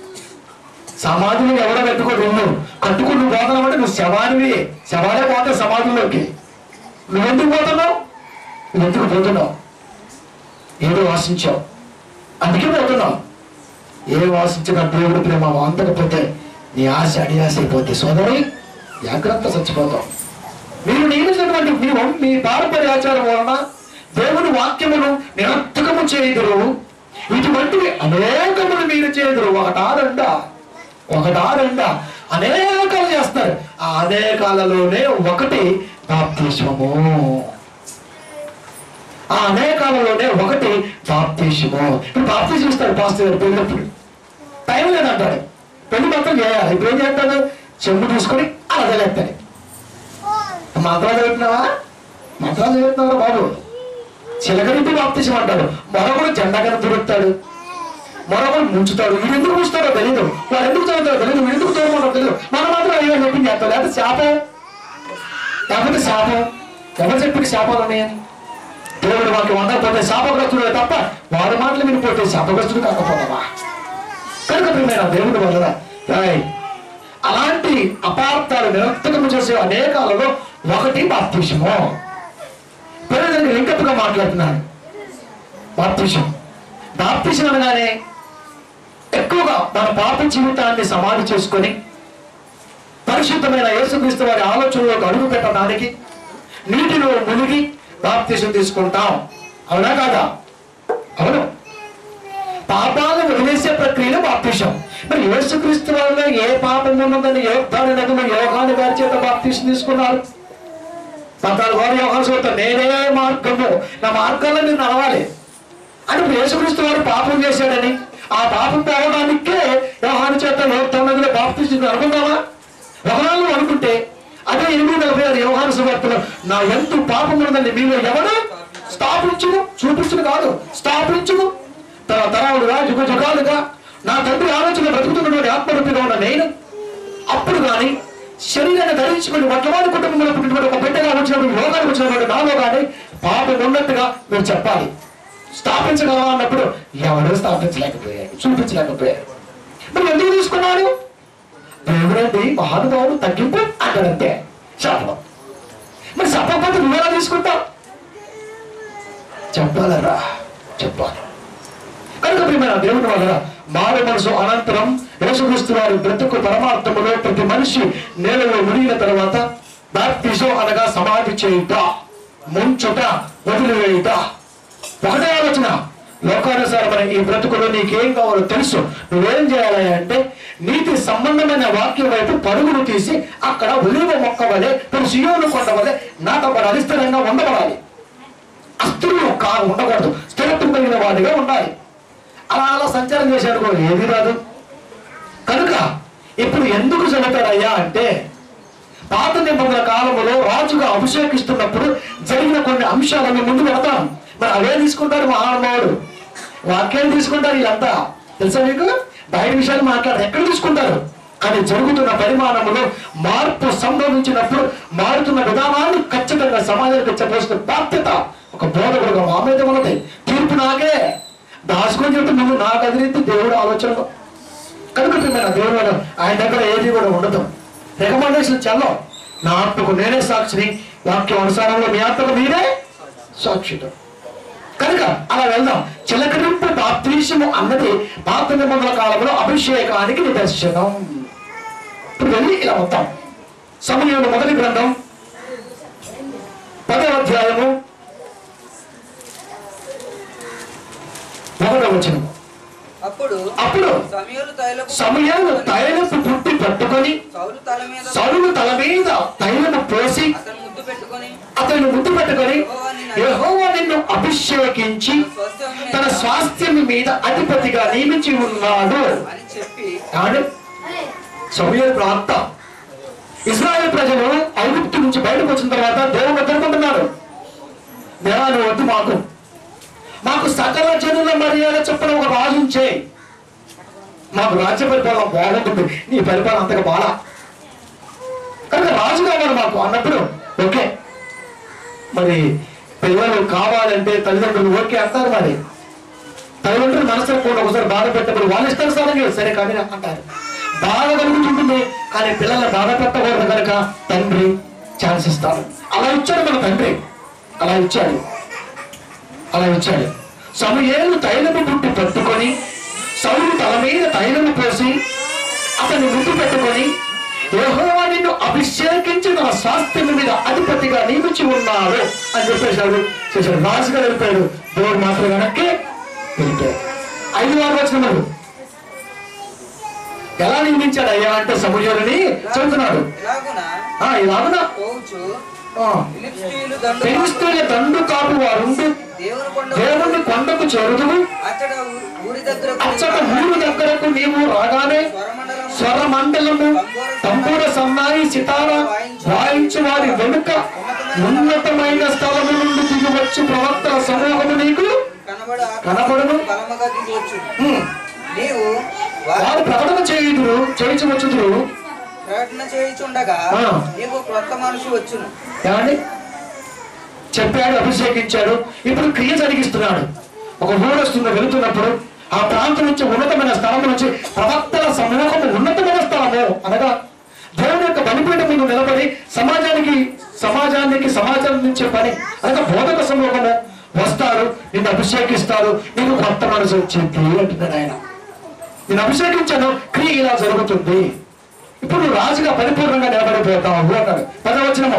సమాధిని ఎవడో పెట్టుకోడు నువ్వు కట్టుకుని నువ్వు పోతున్నావు అంటే నువ్వు శవానివి శవాలే పోతావు సమాధిలోకి నువ్వెందుకు పోతున్నావు నువ్వెందుకు పోతున్నావు ఏదో ఆశించావు అందుకే పోతున్నావు ఏ ఆశించిన దేవుడి ప్రేమ అందకపోతే నీ ఆశ అడియాస అయిపోతే సోదరి జాగ్రత్త చచ్చిపోతావు మీరు నియమించినటువంటి మీ వం- మీ పారంపర్య ఆచారం వలన దేవుని వాక్యమును నిరర్థకము చేయుదురు ఇటువంటివి అనేకములు మీరు చేయుదురు ఒకటా రెండా ఒకటా రెండా అనేకాలు చేస్తారు ఆ అనేకాలలోనే ఒకటి బాప్తిస్మము ఆ అనేకాలలోనే ఒకటి బాప్తిస్మము ఇప్పుడు బాప్తిజం ఇస్తాడు పాస్టర్ గారు పెళ్ళినప్పుడు టైం లేదంటాడు పెళ్లి మాత్రం చేయాలి ఇప్పుడు ఏం చేస్తాడు చెంబు తీసుకొని అలా తగలేస్తాడు మంత్రాలు చదువుతున్నావా మంత్రాలు చదువుతున్నారా బాబు చిలకరింటి బాప్తిసం అంటాడు మరొకడు జెండా కింద దొరుకుతాడు మరొకడు ముంచుతాడు వీడు ఎందుకు ముంచుతాడో తెలియదు వాడు ఎందుకు చదువుతాడో తెలియదు వీడు ఎందుకు చదువుతాడో తెలియదు మనం మాత్రం అయ్యో చెప్పింది చేస్తాం లేకపోతే శాపం లేకపోతే శాపం ఎవరు చెప్పిన శాపాలు ఉన్నాయని దేవుడు వాకి వందకపోతే శాపగ్రస్తుడే తప్ప వాడి మాటలు వినిపోతే శాపగ్రస్తుడు కాకపోతావా కనుక ప్రియమైన దేవుడు వల్ల ఏయ్, అలాంటి అపార్థాలు నిరంతరము చేసే అనేకాలలో ఒకటి బాప్తిషము పిల్లలు వెంకటగా మాట్లాడుతున్నాను బాప్తిషం బాప్తిషం అనగానే ఎక్కువగా మన పాప జీవితాన్ని సమాధి చేసుకొని పరిశుద్ధమైన యేసుక్రీస్తు వారి ఆలోచనలోకి అడుగు పెట్టడానికి నీటిలో మునిగి బాప్తిషం తీసుకుంటాం అవునా కాదా అవును పాపాలను వదిలేసే ప్రక్రియలో బాప్తిషం మరి యేసుక్రీస్తు వల్ల ఏ పాపం ఉన్నదని యోగ్దాని నదులు యోగాన్ని గారి చేత బాప్తిషం తీసుకున్నారు పద్నాలుగు వారు యోగాలు చూస్తారు నేనే మార్గము నా మార్గాల్లో మీరు నడవాలి అని ఇప్పుడు యేసుక్రీస్తు వారు పాపం చేశాడని ఆ పాపం పోవడానికే యోహాను చేత యోగ్దాని నదిలో బాప్తిషం అనుకుందామా ఒకనాళ్ళు అనుకుంటే అదే ఎనిమిది నలభై ఆరు యోహాను సువార్తలో నా ఎంతు పాపం ఉన్నదని మీలో ఎవడు స్థాపించును చూపించును కాదు స్థాపించును తన తరాలుగా యుగ యుగాలుగా నా తండ్రి ఆలోచన బ్రతుకుతున్నటువంటి ఆత్మరూపిగా ఉన్న నేను అప్పుడు కానీ శరీరాన్ని ధరించుకుని వడ్లవాడి కుటుంబంలో పుట్టినటువంటి ఒక బిడ్డగా వచ్చినటువంటి యోగానికి వచ్చినటువంటి నాలో కానీ పాపం ఉన్నట్టుగా మీరు చెప్పాలి స్థాపించగలవా అన్నప్పుడు ఎవరు స్థాపించలేకపోయారు చూపించలేకపోయారు మరి ఎందుకు తీసుకున్నాడు దేవుడండి మహానుభావుడు తగ్గింపు అంటాడంతే శాపం మరి సపకపోతే నువ్వెలా తీసుకుంటావు చెప్పాలరా చెప్పాలి కనుక ప్రియమైన దేవుని వల్ల మారు మనసు అనంతరం యేసుక్రీస్తు వారి బ్రతుకు పరమార్థములో ప్రతి మనిషి నేలలో మునిగిన తర్వాత బాప్తిజం అనగా సమాధి చేయుట ముంచుట వదిలివేయుట ఒకటే ఆలోచన లోకానుసారమైన ఈ బ్రతుకులో నీకేం కావాలో తెలుసు నువ్వేం చేయాలి అంటే నీతి సంబంధమైన వాక్యం వైపు పరుగులు తీసి అక్కడ ఒలివ మొక్క వలె ఇప్పుడు సియోను కొండ వలె నాటబడాలి స్థిరంగా ఉండబడాలి అస్థిరులు కా ఉండకూడదు స్థిరత్వం కలిగిన వాడిగా ఉండాలి అలా అలా సంచారం చేశాడు కూడా ఏది రాదు కనుక ఇప్పుడు ఎందుకు చదువుతాడయ్యా అంటే పాత నిబంధన కాలంలో రాజుగా అభిషేకిస్తున్నప్పుడు జరిగిన కొన్ని అంశాలను ముందు పెడతాం మరి అవే తీసుకుంటారు మహానుభావుడు వాక్యాన్ని తీసుకుంటారు వీళ్ళంతా తెలుసా మీకు బయట విషయాలు మాట్లాడరు ఎక్కడ తీసుకుంటారు కానీ జరుగుతున్న పరిమాణములో మార్పు సంభవించినప్పుడు మారుతున్న విధానాన్ని ఖచ్చితంగా సమాజానికి చెప్పవలసిన బాధ్యత ఒక బోధకుడుగా మా మీద ఉన్నది తీర్పు నాకే దాచుకొని చెప్తే ముందు నాకు అదిరింది దేవుడు ఆలోచనలో కనుక ప్రియమైన దేవుడు వాడు ఆయన దగ్గర ఏది కూడా ఉండదు రికమెండేషన్ చల్లం నా ఆత్మకు నేనే సాక్షిని వాక్యం అనుసారంలో మీ ఆత్మకు మీరే సాక్షితో కనుక అలా వెళ్దాం చిలకరింపు బాప్తీసము అన్నది పాత నిబంధనల కాలంలో అభిషేకానికి నిదర్శనం ఇప్పుడు వెళ్ళి ఇలా వద్దాం సమయంలో మొదటి గ్రంథం పదవ అధ్యాయము ఒకటో వచనం అప్పుడు అప్పుడు సమయలు తైలపు సమయాలు తైలపు పుట్టి పట్టుకొని సౌలు తల మీద సరులు తల మీద తైలము పోసి అతను ముద్దు పెట్టుకొని అతను ముద్దు పెట్టుకొని యెహోవా నిన్ను అభిషేకించి స్వస్థం మీద తన స్వాస్థ్యం మీద అధిపతిగా నియమించి ఉన్నాడు అని చెప్పి కాదు సమయ ప్రాంత ఇజ్రాయెల్ ప్రజలు ఐగుప్తు నుంచి బయటకు వచ్చిన తర్వాత దేవుడు వద్దనుకుంటున్నారు దేవా నువ్వు వద్దు మాకు మాకు సకల జనుల మర్యాద చెప్పిన ఒక రాజుంచే మాకు రాజ్య పరిపాలన బాగుంటుంది నీ పరిపాలన అంతగా బాగా కనుక రాజు కావాలి మాకు అన్నప్పుడు ఓకే మరి పిల్లలు కావాలంటే తల్లిదండ్రులు ఓకే అంటారు మరి తల్లిదండ్రులు మనసులో కూడా ఒకసారి బాధ పెట్టినప్పుడు వాళ్ళు ఇష్టానుసారంగా సరే కానీ అంటారు బాధ కలుగుతుంటుంది కానీ పిల్లల్ని బాధ పెట్టకూడదు కనుక తండ్రి ఛాన్స్ ఇస్తారు అలా ఇచ్చాడు మన తండ్రి అలా ఇచ్చాడు అలా ఇచ్చాడు సమయేలు తైలము పుట్టి పట్టుకొని సౌలు తల మీద తైలము పోసి అతన్ని ముద్దు పెట్టుకొని యెహోవా నిన్ను అభిషేకించి తన స్వాస్థ్యం మీద అధిపతిగా నియమించి ఉన్నాడు అని చెప్పేశాడు చేశాడు రాజుగా వెళ్ళిపోయాడు దేవుడు మాత్రం వెనక్కి వెళ్ళిపోయాడు ఐదు వారు వచ్చిన ఎలా నియమించాడు అయ్యా అంటే సమూహులని చెబుతున్నాడు ఇలాగున ఆ ఇలాగున పోవచ్చు ఆ, ఫిలిప్స్తీయులు దండు ఫిలిస్తీయుల దండు కాపు వారుండు దేవుని కొండ దేవుని కొండకు చేరుదువు అచ్చట ఊ- ఊరి దగ్గర అచ్చట ఊరు దగ్గరకు నీవు రాగానే స్వరమండలం స్వర మండలము తంబూర సన్నాయి సితార వాయించు వారి వెనుక ఉన్నతమైన స్థలము నుండి దిగి వచ్చి ప్రవక్తల సమూహము నీకు కనబడు కనబడును. బలముగా దిగవచ్చు హ్మ్, నీవు వారి వారు ప్రకటన చేయుదురు చేయించవచ్చుదురు ప్రకటన చేయుచుండగా ఆ. నీకు క్రొత్త మనిషి వచ్చును ఏమండి చెప్పాడు అభిషేకించాడు ఇప్పుడు క్రియ జరిగిస్తున్నాడు ఒక ఊరొస్తుంది వెళుతున్నప్పుడు ఆ ప్రాంతం నుంచి ఉన్నతమైన స్థలం నుంచి ప్రవక్తల సమూహము ఉన్నతమైన స్థలము అనగా దేవుని యొక్క బలిపీఠం ముందు నిలబడి సమాజానికి సమాజానికి సమాజం నుంచే పని అనగా బోధక సమూహము వస్తారు నిన్ను అభిషేకిస్తారు నీకు కొత్త మనసు వచ్చింది అంటున్నాడు ఆయన నేను అభిషేకించాను క్రియ ఇలా జరుగుతుంది ఇప్పుడు నువ్వు రాజుగా పరిపూర్ణంగా నిలబడిపోతావు అన్నాడు పదవచనము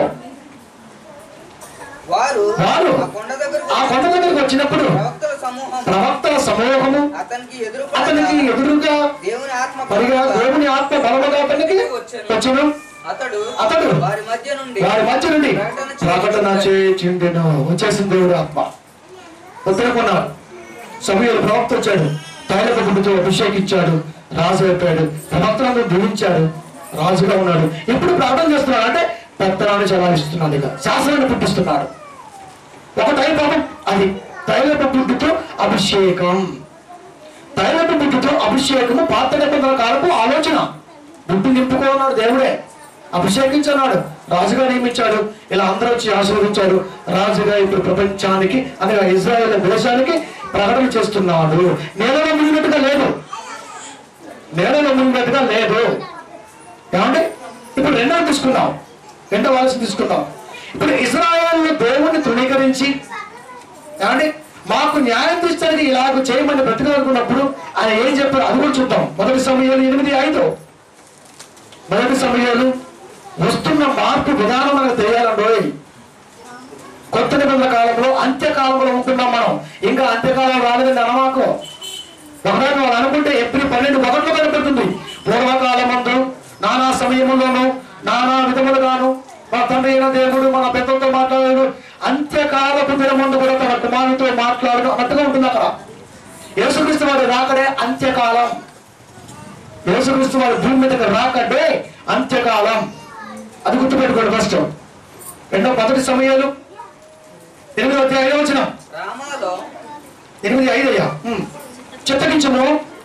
వారు వారు ఆ కొండ దగ్గర ఆ కొండ దగ్గరికి వచ్చినప్పుడు ప్రవక్తల సమూహం ప్రవక్తల సమూహము అతనికి ఎదురు అతనికి ఎదురుగా దేవుని ఆత్మ పరిగా బలముగా దేవుని ఆత్మ బలముగా అతనికి వచ్చును అతడు అతడు వారి మధ్య నుండి వారి మధ్య నుండి ప్రకటన చేయించుండెను వచ్చేసింది దేవుడు ఆత్మ వద్దనుకున్నాడు సమయంలో ప్రవక్త వచ్చాడు తైలపు గుడ్డుతో అభిషేకించాడు రాజు అయిపోయాడు ప్రవక్తలను దీవించాడు రాజుగా ఉన్నాడు ఎప్పుడు ప్రార్థన చేస్తున్నాడు అంటే పెత్తనాన్ని చలాయిస్తున్నాడు ఇక శాసనాన్ని పుట్టిస్తున్నాడు ఒక టైప్ ఆఫ్ అది తైలపు గుడ్డుతో అభిషేకం తైలపు బుడ్డుతో అభిషేకము పాత నిబంధనల కాలపు ఆలోచన బుడ్డు నింపుకోన్నాడు దేవుడే అభిషేకించన్నాడు రాజుగా నియమించాడు ఇలా అందరూ వచ్చి ఆశీర్వదించాడు రాజుగా ఇప్పుడు ప్రపంచానికి అనగా ఇజ్రాయెల్ దేశానికి ప్రకటన చేస్తున్నాడు నేలలో మునిగినట్టుగా లేదు నేలలో మునిగినట్టుగా లేదు ఏమండి ఇప్పుడు రెండవ తీసుకుందాం రెండవ ఆలోచన తీసుకుందాం ఇప్పుడు ఇజ్రాయెల్ దేవుణ్ణి తృణీకరించి ఏమండి మాకు న్యాయం తీర్చడానికి ఇలాగ చేయమని బ్రతకాలనుకున్నప్పుడు ఆయన ఏం చెప్పారు అది కూడా చూద్దాం మొదటి సమయాలు ఎనిమిది ఐదు మొదటి సమయాలు వస్తున్న మార్పు విధానం మనకు తెలియాలండి కొత్త నిబంధన కాలంలో అంత్యకాలంలో ఉంటున్నాం మనం ఇంకా అంత్యకాలం రాలేదని అనమాకు ఒకవేళ వాళ్ళు అనుకుంటే ఏప్రిల్ పన్నెండు ఒకటిలో కనపడుతుంది పూర్వకాలం ముందు నానా సమయములోను నానా విధములుగాను మా తండ్రి అయిన దేవుడు మన పెద్దలతో మాట్లాడాడు అంత్యకాలపు దినముందు కూడా తన కుమారుడితో మాట్లాడు అన్నట్టుగా ఉంటుంది అక్కడ యేసుక్రీస్తు వారి రాకడే అంత్యకాలం యేసుక్రీస్తు వారి భూమి మీదకి రాకడే అంత్యకాలం అది గుర్తుపెట్టుకోండి ఫస్ట్ రెండో మొదటి సమయాలు ఎనిమిది అధ్యాయం వచ్చిన రామాలో ఎనిమిది ఐదు అయ్యా చిత్తగించము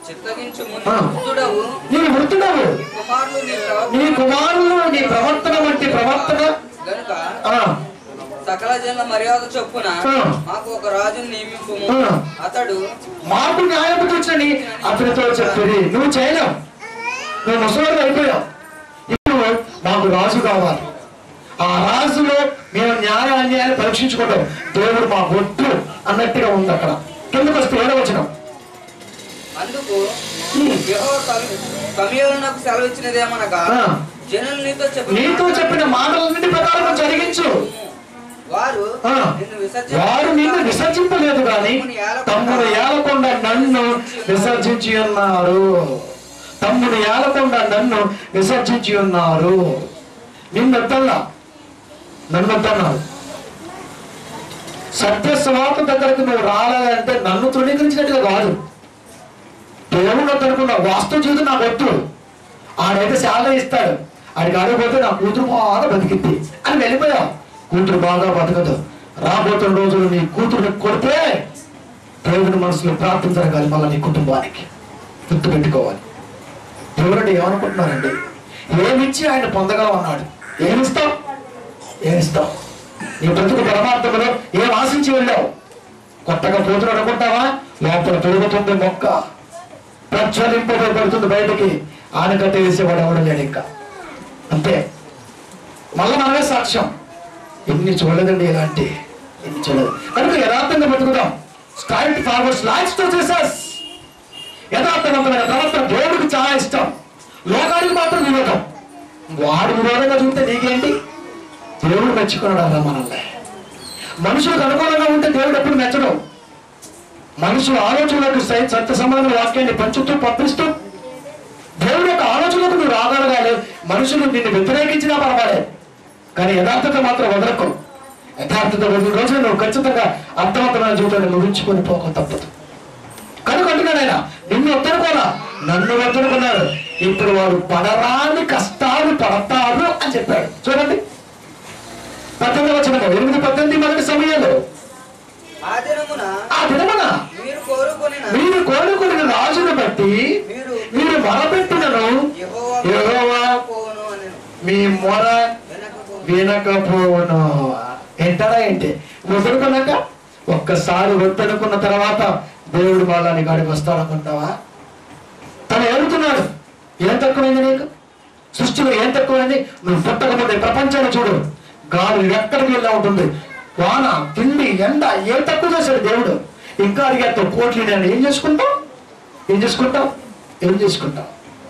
చిత్తగించు ఆ. మునుడవు నీ వృత్తుడవు కుమారులు నీ నీ ప్రవర్తన కుమారులు నీ ప్రవర్తన వంటి ప్రవర్తన గనుక ఆ, సకల జనుల మర్యాద చొప్పున ఆ. మాకు ఒక రాజును నియమింపు ఆ. అతడు మాకు న్యాయం కూర్చొని అతనితో చెప్పేది నువ్వు చేయలేవు నువ్వు ముసలి అయిపోయావు ఇప్పుడు మాకు రాజు కావాలి ఆ రాజులో మేము న్యాయ అన్యాయాన్ని పరీక్షించుకుంటాం దేవుడు మా ఒట్టు అన్నట్టుగా ఉంది అక్కడ కిందకు వస్తే ఏడవచనం అందుకు యెహోవా సమీ- సమీరునకు సెలవిచ్చినదేమనగా ఆ. జనులు నీతో చెప్పిన నీతో చెప్పిన మాటలన్నిటి ప్రకారం జరిగించు వారు ఆ. నిన్ను విసర్జన వారు నిన్ను విసర్జింపలేదు కానీ తమ్ముడు ఏలకుండా నన్ను విసర్జించి ఉన్నారు తమ్ముడు ఏలకుండా నన్ను విసర్జించి ఉన్నారు నిన్ను వద్దన్నా నన్ను వద్దన్నారు సత్య స్వాత దగ్గరకు నువ్వు రాలేదంటే నన్ను తృణీకరించినట్టుగా కాదు దేవుడు వద్దనుకున్న వాస్తు జీవితం నాకు వద్దు ఆడైతే శాలరీ ఇస్తాడు ఆడికి ఆడకపోతే నా కూతురు బాగా బతికిద్ది అని వెళ్ళిపోయావు కూతురు బాగా బతకదు రాబోతున్న రోజులు నీ కూతురుని కొడితే దేవుని మనసులో ప్రార్థన జరగాలి మళ్ళీ నీ కుటుంబానికి గుర్తు పెట్టుకోవాలి దేవుడు ఏమనుకుంటున్నారండి ఏమిచ్చి ఆయన పొందగలం అన్నాడు ఏమిస్తావు ఏమిస్తావు నీ బ్రతుకు పరమార్థంలో ఏం ఆశించి వెళ్ళావు కొత్తగా కూతురు అనుకుంటావా లోపల పెరుగుతుంది మొక్క ప్రజ్వలింపబడుతుంది బయటికి ఆనకట్ట వేసేవాడు ఎవడు లేడు ఇంకా అంతే మళ్ళీ మనమే సాక్ష్యం ఎన్ని చూడలేదండి ఇలాంటి ఎన్ని చూడలేదు కనుక యథార్థంగా బతుకుదాం స్ట్రైట్ ఫార్వర్డ్ లైఫ్ తో చేసేస్ యథార్థవంతమైన ప్రవర్తన దేవుడికి చాలా ఇష్టం లోకానికి మాత్రం విరోధం వాడు విరోధంగా చూస్తే నీకేంటి దేవుడు మెచ్చుకున్నాడు అలా మనల్ని మనుషులకు అనుకూలంగా ఉంటే దేవుడు ఎప్పుడు మెచ్చడం మనుషుల ఆలోచనలకు సై- సత్య సంబంధమైన వాక్యాన్ని పంచుతూ పంపిస్తూ దేవుడి యొక్క ఆలోచనలకు నువ్వు రాగలగాలి మనుషులు నిన్ను వ్యతిరేకించినా పర్వాలేదు కానీ యథార్థత మాత్రం వదలకు యథార్థత వదిలిన రోజున నువ్వు ఖచ్చితంగా అర్థవంతమైన జీవితాన్ని ముగించుకొని పోక తప్పదు కనుక అంటున్నాడు ఆయన నిన్ను వద్దనుకోరా నన్ను వద్దనుకున్నారు ఇప్పుడు వారు పడరాని కష్టాలు పడతారు అని చెప్పాడు చూడండి పద్దెనిమిది వచ్చిన ఎనిమిది పద్దెనిమిది మొదటి సమయంలో ఆ దినమున ఆ దినమున మీరు కోరుకొనిన మీరు కోరుకున్న రాజును బట్టి మీరు మీరు మొరపెట్టినను యెహోవా యెహోవా పోను అని మీ మొర వెనకపోను వినకపోవును ఏంటారా ఏంటి వదులుకున్నాక ఒక్కసారి వద్దనుకున్న తర్వాత దేవుడు మళ్ళా నీ కాడికి వస్తాడనుకుంటావా తను ఏడుతున్నాడు ఏం తక్కువైంది నీకు సృష్టిలో ఏం తక్కువైంది నువ్వు పుట్టకముందే ప్రపంచాన్ని చూడు గాలి ఎక్కడికి వెళ్ళా ఉంటుంది వాన తిండి ఎండ ఏం తక్కువ చేశాడు దేవుడు ఇంకా అడిగేస్తావు కోట్లు నేను ఏం చేసుకుంటావు ఏం చేసుకుంటావు ఏం చేసుకుంటావు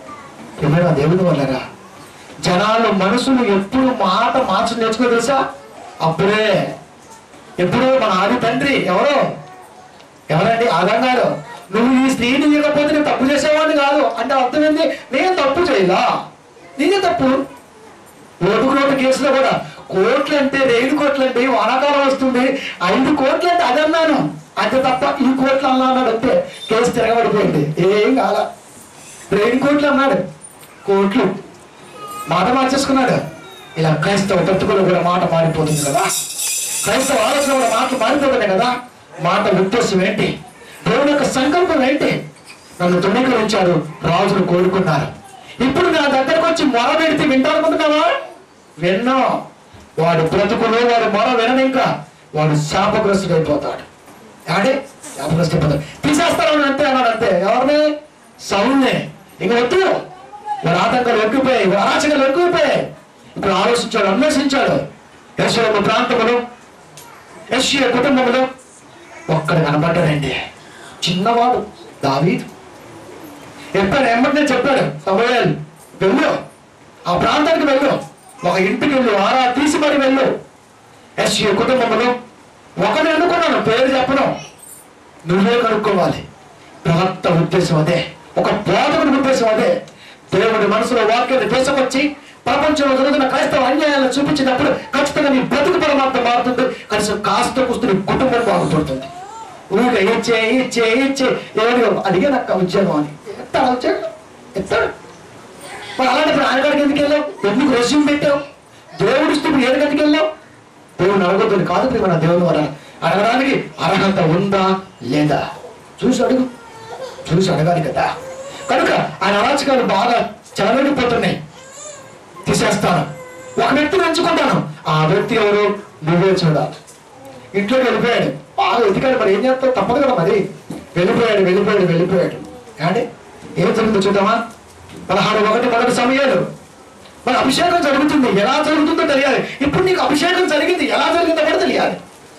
ఏమైనా దేవుని వల్లరా జనాలు మనసులు ఎప్పుడు మాట మార్చి నేర్చుకో తెలుసా అప్పుడే ఎప్పుడు మన ఆది తండ్రి ఎవరు ఎవరండి ఆదం గారు నువ్వు ఈ స్త్రీని ఇవ్వకపోతే నేను తప్పు చేసేవాడిని కాదు అంటే అర్థం ఏంటి నేను తప్పు చేయలా నేనే తప్పు ఓటుకు నోటు కేసులో కూడా కోట్లు అంటే రైలు కోట్లు అంటే వానాకాలం వస్తుంది ఐదు కోట్లు అంటే అది అన్నాను అంతే తప్ప ఈ కోట్లు అన్నాడు అంతే కేసు తిరగబడిపోయింది ఏం కాల రైలు కోట్లు అన్నాడు కోట్లు మాట మార్చేసుకున్నాడు ఇలా క్రైస్తవ బ్రతుకులు కూడా మాట మారిపోతుంది కదా క్రైస్తవ ఆలోచన కూడా మాటలు మారిపోతున్నాయి కదా మాట ఉద్దేశం ఏంటి దేవుని యొక్క సంకల్పం ఏంటి నన్ను తృణీకరించారు రాజును కోరుకున్నారు ఇప్పుడు నా దగ్గరకు వచ్చి మొర పెడితే వింటానుకుంటున్నావా విన్నా వాడు బ్రతుకులో వాడు మొర వినని ఇంకా వాడు శాపగ్రస్తుడైపోతాడు ఆడే శాపగ్రస్తుడైపోతాడు తీసేస్తాను అంతే అన్నాడు అంతే ఎవరిని సౌన్నే ఇంక వద్దు వారి ఆటంకాలు ఎక్కువైపోయాయి వారి అరాచకాలు ఎక్కువైపోయాయి ఇప్పుడు ఆలోచించాడు అన్వేషించాడు యశ్వరమ్మ ప్రాంతంలో యశ్వ కుటుంబంలో ఒక్కడు కనబడ్డాడండి చిన్నవాడు దావీదు ఎప్పుడు ఎమ్మటే చెప్పాడు సమయాలు వెళ్ళు ఆ ప్రాంతానికి వెళ్ళు ఒక ఇంటికి వెళ్ళు ఆరా తీసి మరి వెళ్ళు యశ్వ కుటుంబంలో ఒకడు అనుకున్నాను పేరు చెప్పను నువ్వే కనుక్కోవాలి ప్రవక్త ఉద్దేశం అదే ఒక బోధకుడి ఉద్దేశం అదే దేవుడి మనసులో వాక్యాన్ని తీసుకొచ్చి ప్రపంచంలో జరుగుతున్న క్రైస్తవ అన్యాయాలను చూపించినప్పుడు ఖచ్చితంగా నీ బ్రతుకు పరమాత్మ మారుతుంది కనీసం కాస్త కూస్తూ నీ కుటుంబం బాగుపడుతుంది ఊరికే ఇచ్చే ఇచ్చే ఇచ్చే ఏడు అడిగే నాకు ఉద్యోగం అని ఎత్తాడు ఉద్యోగం ఎత్తాడు మరి అలాంటప్పుడు ఆయన కాడికి ఎందుకు వెళ్ళావు ఎందుకు రెస్యూమ్ పెట్టావు దేవుడి స్థితి ఏడు గదికి వెళ్ళావు దేవుని అడగొద్దని కాదు ప్రేమ నా దేవుని వల్ల అడగడానికి అర్హత ఉందా లేదా చూసి అడుగు చూసి అడగాలి కదా కనుక ఆయన అరాచకాలు బాగా చెలవెళ్ళిపోతున్నాయి తీసేస్తాను ఒక వ్యక్తిని ఎంచుకుంటాను ఆ వ్యక్తి ఎవరు నువ్వే చూడాలి ఇంట్లోకి వెళ్ళిపోయాడు బాగా ఎదిగాడు మరి ఏం చేస్తావు తప్పదు కదా మరి వెళ్ళిపోయాడు వెళ్ళిపోయాడు వెళ్ళిపోయాడు ఏమండి ఏం జరిగిందో చూద్దామా పదహారు ఒకటి మొదటి సమయాలు మరి అభిషేకం జరుగుతుంది ఎలా జరుగుతుందో తెలియాలి ఇప్పుడు నీకు అభిషేకం జరిగింది ఎలా జరిగిందో కూడా తెలియాలి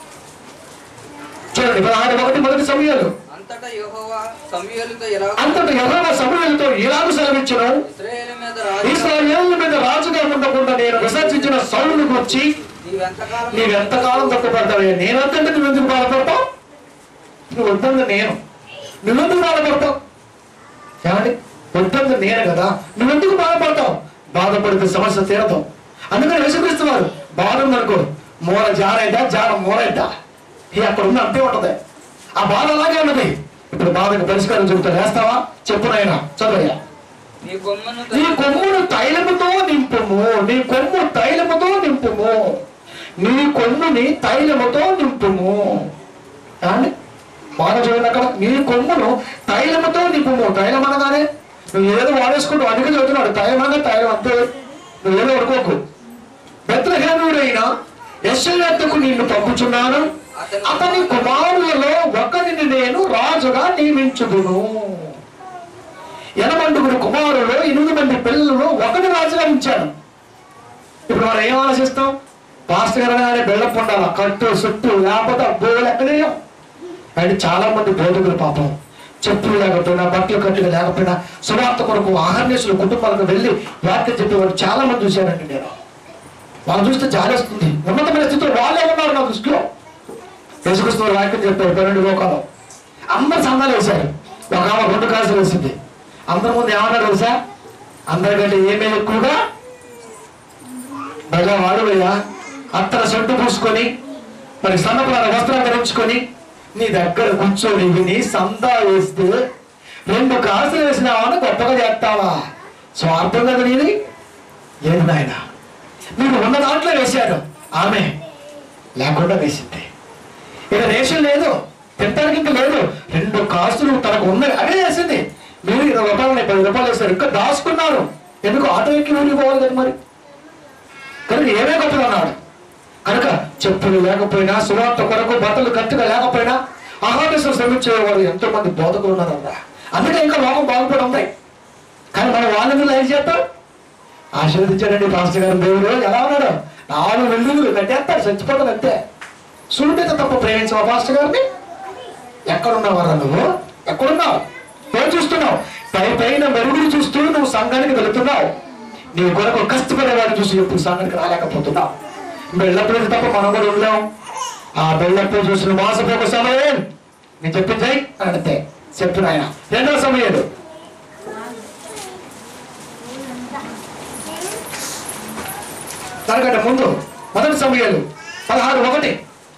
చూడండి పదహారు ఒకటి మొదటి సమయాలు అంతటా యెహోవా సమూయేలుతో ఎలా అంతటి యహోవ సమయంతో ఇలాగ సెలవిచ్చును ఇశ్రాయేలు మీద రాజు ఇస్రాయేల్ మీద రాజుగా ఉండకుండా నేను విసర్జించిన సౌలును గురించి నీవెంతకాలం నీవెంతకాలం తప్పుపడతావే నేనంతంటే నువ్వెందుకు బాధపడతావు నువ్వు వద్దంది నేను నువ్వెందుకు బాధపడతావు ఏమండి వద్దంది నేను కదా నువ్వెందుకు బాధపడతావు బాధపడితే సమస్య తీరదు అందుకని విసుకరిస్తున్నారు బాధ ఉందనుకో మూల జారైద్దా జార మూరైద్దా ఇది అక్కడ ఉంది అంతే ఉంటది ఆ బాధ అలాగే ఉన్నది ఇప్పుడు బాధకు పరిష్కారం చెబుతా వేస్తావా చెప్పు నాయన చదవయ్యా నీ కొమ్మను నీ కొమ్మును తైలముతో నింపుము నీ కొమ్ము తైలముతో నింపుము నీ కొమ్ముని తైలముతో నింపుము ఏమండి? బాగా చూడండి అక్కడ నీ కొమ్మును తైలముతో నింపుము తైలం అనగానే నువ్వు ఏదో వాడేసుకుంటూ అందుకే చెబుతున్నాడు తైలం అనగా తైలం అంతే నువ్వు ఏదో అనుకోకు బెత్రహేముడైన యశ్వకు నిన్ను పంపుచున్నాను అతని కుమారులలో ఒకరిని నేను రాజుగా నియమించుదును ఎనమండుగురు కుమారులు ఎనిమిది మంది పిల్లలు ఒకటి రాజుగా ఉంచాను ఇప్పుడు మనం ఏం ఆలోచిస్తాం పాస్టర్ గారు అనగానే బెల్లం పొండాల కట్టు సుట్టు లేకపోతే బోలు ఎక్కడేయం కానీ చాలా మంది బోధకులు పాపం చెప్పులు లేకపోయినా బట్టలు కట్టుగా లేకపోయినా సువార్త కొరకు ఆహర్నేసులు కుటుంబాలకు వెళ్ళి వాక్యం చెప్పేవాడు చాలా మంది చూశానండి నేను వాళ్ళు చూస్తే జాలేస్తుంది ఉన్నతమైన స్థితిలో వాళ్ళే ఉన్నారు నా దృష్టిలో యేసుక్రీస్తు వారు వాక్యం చెప్పారు పన్నెండు లోకాలు అందరు సందాలు వేశారు ఒక ఆమె రెండు కాసులు వేసింది అందరి ముందు ఏమన్నాడు తెలుసా అందరికంటే ఏమే ఎక్కువగా బాగా వాడువయ్యా అత్తర సొట్టు పూసుకొని మరి సన్నపురాల వస్త్రాలు ధరించుకొని నీ దగ్గర కూర్చొని విని సందా వేస్తే రెండు కాసులు వేసినావని గొప్పగా చేస్తావా స్వార్థం కదా నీది ఏది నాయన మీరు ఉన్న దాంట్లో వేశారు ఆమె లేకుండా వేసింది ఇక రేషన్ లేదు తింటానికి ఇంకా లేదు రెండు కాసులు తనకు ఉన్నాయి అదే వేసింది మీరు ఇరవై రూపాయలు పది రూపాయలు వేస్తారు ఇంకా దాచుకున్నారు ఎందుకు ఆటో ఎక్కి ఊరికి పోవాలి కదా మరి కనుక ఏమే గొప్పలు అన్నాడు కనుక చెప్పులు లేకపోయినా సువార్త కొరకు బట్టలు కట్టుగా లేకపోయినా ఆహారసం శ్రమించేవారు ఎంతో మంది బోధకులు ఉన్నారన్నా అందుకే ఇంకా లోకం బాగుపడి ఉంది కానీ మనం వాళ్ళని లైన్ చేస్తాం ఆశీర్వదించాడండి పాస్టర్ గారు దేవుడు ఎలా ఉన్నాడు నాలుగు వెల్లులు కట్టేస్తాడు చచ్చిపోతాడు అంతే సులువుగా తప్ప ప్రేమించవా పాస్టర్ గారిని ఎక్కడున్నావరా నువ్వు ఎక్కడున్నావు ఏం చూస్తున్నావు పై పైన మెరుగులు చూస్తూ నువ్వు సంఘానికి వెళుతున్నావు నీ కొరకు కష్టపడేవాడిని చూసి ఎప్పుడు సంఘానికి రాలేకపోతున్నావు బెల్లప్పుడు తప్ప మనం కూడా ఉండలేం ఆ బెల్లప్పుడు చూసిన మాసపోక సమయం నేను చెప్పింది అని అడితే చెప్పిన ఆయన రెండో సమయాలు దానికంటే ముందు మొదటి సమయాలు పదహారు ఒకటి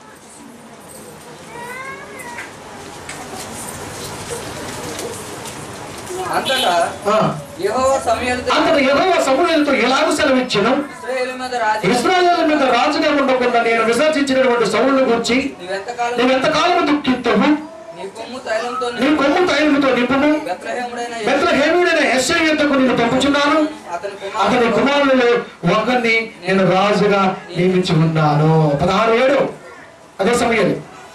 అంతటా ఆ. యెహోవా సమూయేలుతో అంతట యెహోవా సమూయేలుతో ఎలాగూ సెలవిచ్చెను ఇశ్రాయేలు మీద రాజు ఇస్రాయేల్ మీద రాజుగా ఉండకుండా నేను విసర్జించినటువంటి సౌలను గురించి నీవెంతకాలం నువ్వెంతకాలం దుఃఖించవు నీ కొమ్ము తైలంతో నీ కొమ్ము తైలముతో నింపుము బెత్లహేముడైన బెత్లహేముడైన ఎస్ఐ యుద్ధకు నేను పంపుచున్నాను అతని అతని కుమారుడు కుమారులలో ఒకరిని నేను రాజుగా నియమించి ఉన్నాను పదహారు ఏడు అదే సమయం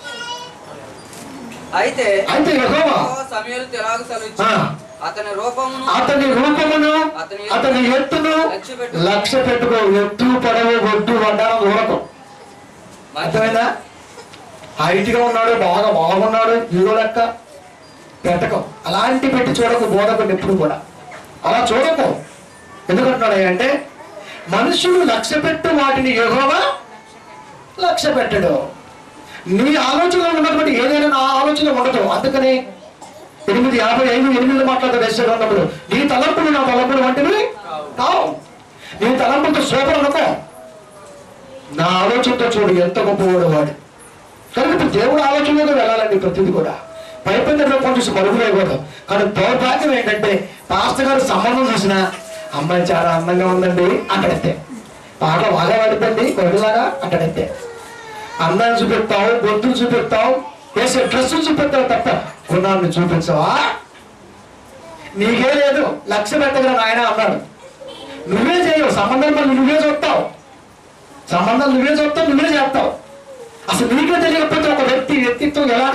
అయితే అయితే యెహోవా యెహోవా సమూయేలుతో ఎలాగ సెలవిచ్చు ఆ. అతని రూపమును అతని రూపమును అతని ఎత్తును లక్ష్య పెట్టుకో ఎత్తు పడవు ఒడ్డు వడ్డానం దూరకం అర్థమైందా హైట్ గా ఉన్నాడు బాగా బాగున్నాడు హీరో లెక్క పెట్టకం అలాంటి పెట్టి చూడకు బోధకుడు ఎప్పుడు కూడా అలా చూడకు ఎందుకంటున్నాడు అంటే మనుషులు లక్ష్య పెట్టు వాటిని యెహోవా లక్ష్య పెట్టడు నీ ఆలోచనలో ఉన్నటువంటి ఏదైనా నా ఆలోచన ఉండదు అందుకని ఎనిమిది యాభై ఐదు ఎనిమిది మాట్లాడతాడు వేసాడు అన్నప్పుడు నీ తలంపులు నా తలంపులు వంటివి కావు నీ తలంపులతో సూపర్ అనుకో నా ఆలోచనతో చూడు ఎంత గొప్పవాడు వాడు కనుక ఇప్పుడు దేవుడు ఆలోచనలో వెళ్ళాలండి ప్రతిదీ కూడా పైపైన రూపం చూసి మరుగులేకూడదు కానీ దౌర్భాగ్యం ఏంటంటే పాస్టర్ గారు సంబంధం చూసిన అమ్మాయి చాలా అందంగా ఉందండి అంటాడంతే పాట బాగా పడుతుంది కొడులాగా అంటాడంతే అందాన్ని చూపిస్తావు బొద్దులు చూపిస్తావు వేసే డ్రెస్సులు చూపిస్తావు తప్ప గుణాన్ని చూపించవా నీకే లేదు లక్ష్య పెట్టగల నాయన అన్నాడు నువ్వే చేయవు సంబంధం మళ్ళీ నువ్వే చూస్తావు సంబంధాలు నువ్వే చూస్తావు నువ్వే చేస్తావు అసలు నీకే తెలియకపోతే ఒక వ్యక్తి వ్యక్తిత్వం ఎలా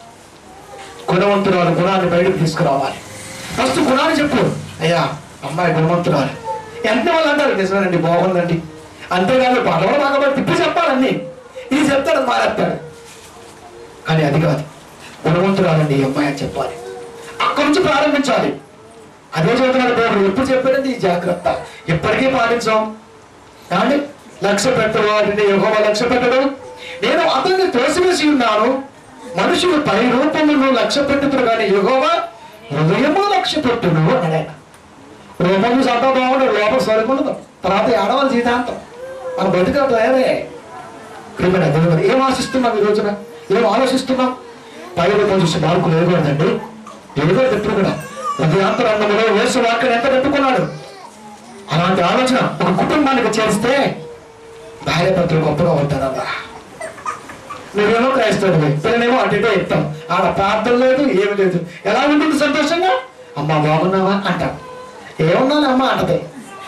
గుణవంతురాలు గుణాన్ని బయటకు తీసుకురావాలి ఫస్ట్ గుణాన్ని చెప్పు అయ్యా అమ్మాయి గుణవంతురాలు ఎంత వాళ్ళు అంటారు నిజమేనండి బాగుందండి అంతేకాదు పదవులు బాగా తిప్పి చెప్పాలండి ఇది చెప్తాడు మారేస్తాడు కానీ అది కాదు గుణవంతురాలండి ఈ అమ్మాయి అని చెప్పాలి అక్కడి నుంచి ప్రారంభించాలి అదే చదువుతున్నాడు దేవుడు ఎప్పుడు చెప్పాడండి ఈ జాగ్రత్త ఎప్పటికీ పాటించాం కానీ లక్ష్య పెట్టడు వాటిని యెహోవా లక్ష్య పెట్టడు నేను అతన్ని తోసివేసి ఉన్నాను మనుషులు పై రూపమును లక్ష్య పెట్టుతుడు కానీ యెహోవా హృదయము లక్ష్య పెట్టును అన్నాడు ఆయన. రూపము సభ బాగుండదు లోపల సరిపడదు తర్వాత ఏడవాలి జీతాంతం మన బతుక తయారే క్రిమినల్ దేవుడు ఏం ఆశిస్తున్నాం ఈ రోజున ఏం ఆలోచిస్తున్నాం పై రూపం చూసి మార్పు లేకూడదండి లేకూడదు ఎప్పుడు కూడా హృదయాంతరంగంలో యేసు వాక్యం ఎంత పెట్టుకున్నాడు అలాంటి ఆలోచన ఒక కుటుంబానికి చేస్తే భార్య భర్తలు గొప్పగా ఉంటారమ్మా నువ్వేమో క్రైస్తవుడివి పిల్లనేమో అటు ఇటో చెప్తాం ఆడ ప్రార్థన లేదు ఏమి లేదు ఎలా ఉంటుంది సంతోషంగా అమ్మ బాగున్నావా అంటాం ఏమున్నాను అమ్మ అంటది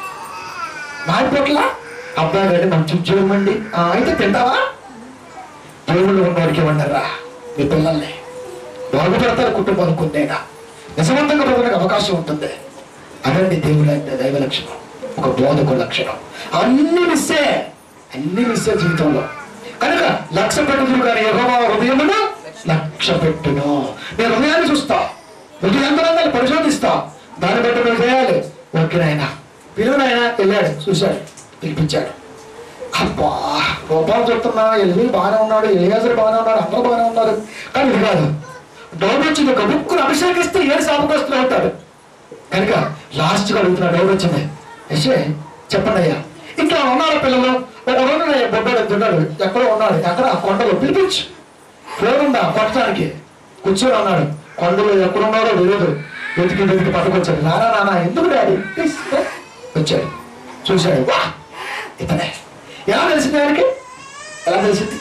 మారిపోట్లా అబ్బాయి గారి మంచి ఉద్యోగం అండి "ఆ, అయితే తింటావా దేవుళ్ళు ఉన్నవాడికి ఇవ్వండిరా మీ పిల్లల్ని బాగుపడతారు కుటుంబాలు కొన్నేనా నిజవంతంగా బ్రతకడానికి అవకాశం ఉంటుంది అదండి దేవుడు అంటే దైవ లక్షణం ఒక బోధకు లక్షణం అన్ని మిస్సే అన్ని మిస్సే జీవితంలో కనుక లక్ష్య పెట్టుదురు కానీ యెహోవా హృదయమును లక్ష్య పెట్టును నేను హృదయాన్ని చూస్తా హృదయాంతరంగాన్ని పరిశోధిస్తా దాన్ని బట్టి నువ్వు చేయాలి ఓకే నాయన పిలువనాయన వెళ్ళాడు చూశాడు పిలిపించాడు అబ్బా రూపాలు చెప్తున్నా ఎల్లి బాగానే ఉన్నాడు ఎలియాజరు బాగానే ఉన్నాడు అందరూ బాగానే ఉన్నారు కానీ ఇది కాదు డౌట్ వచ్చింది ఒక బుక్కును అభిషేకిస్తే ఏడు సాపకొస్తులు అవుతాడు కనుక లాస్ట్ గా అడుగుతున్నా డౌట్ వచ్చింది యశే చెప్పండి అయ్యా ఇట్లా ఉన్నారు పిల్లలు ఒక రోజు బొడ్డాడు తిన్నాడు ఎక్కడో ఉన్నాడు ఎక్కడ ఆ కొండలో పిలిపించు ఫోన్ ఉందా కొట్టడానికి కూర్చొని ఉన్నాడు కొండలో ఎక్కడున్నాడో తెలియదు వెతికి వెతికి పట్టుకొచ్చాడు నానా నానా ఎందుకు డాడీ ప్లీజ్ వచ్చాడు చూశాడు వా ఇతనే ఎలా తెలిసింది ఆయనకి ఎలా తెలిసింది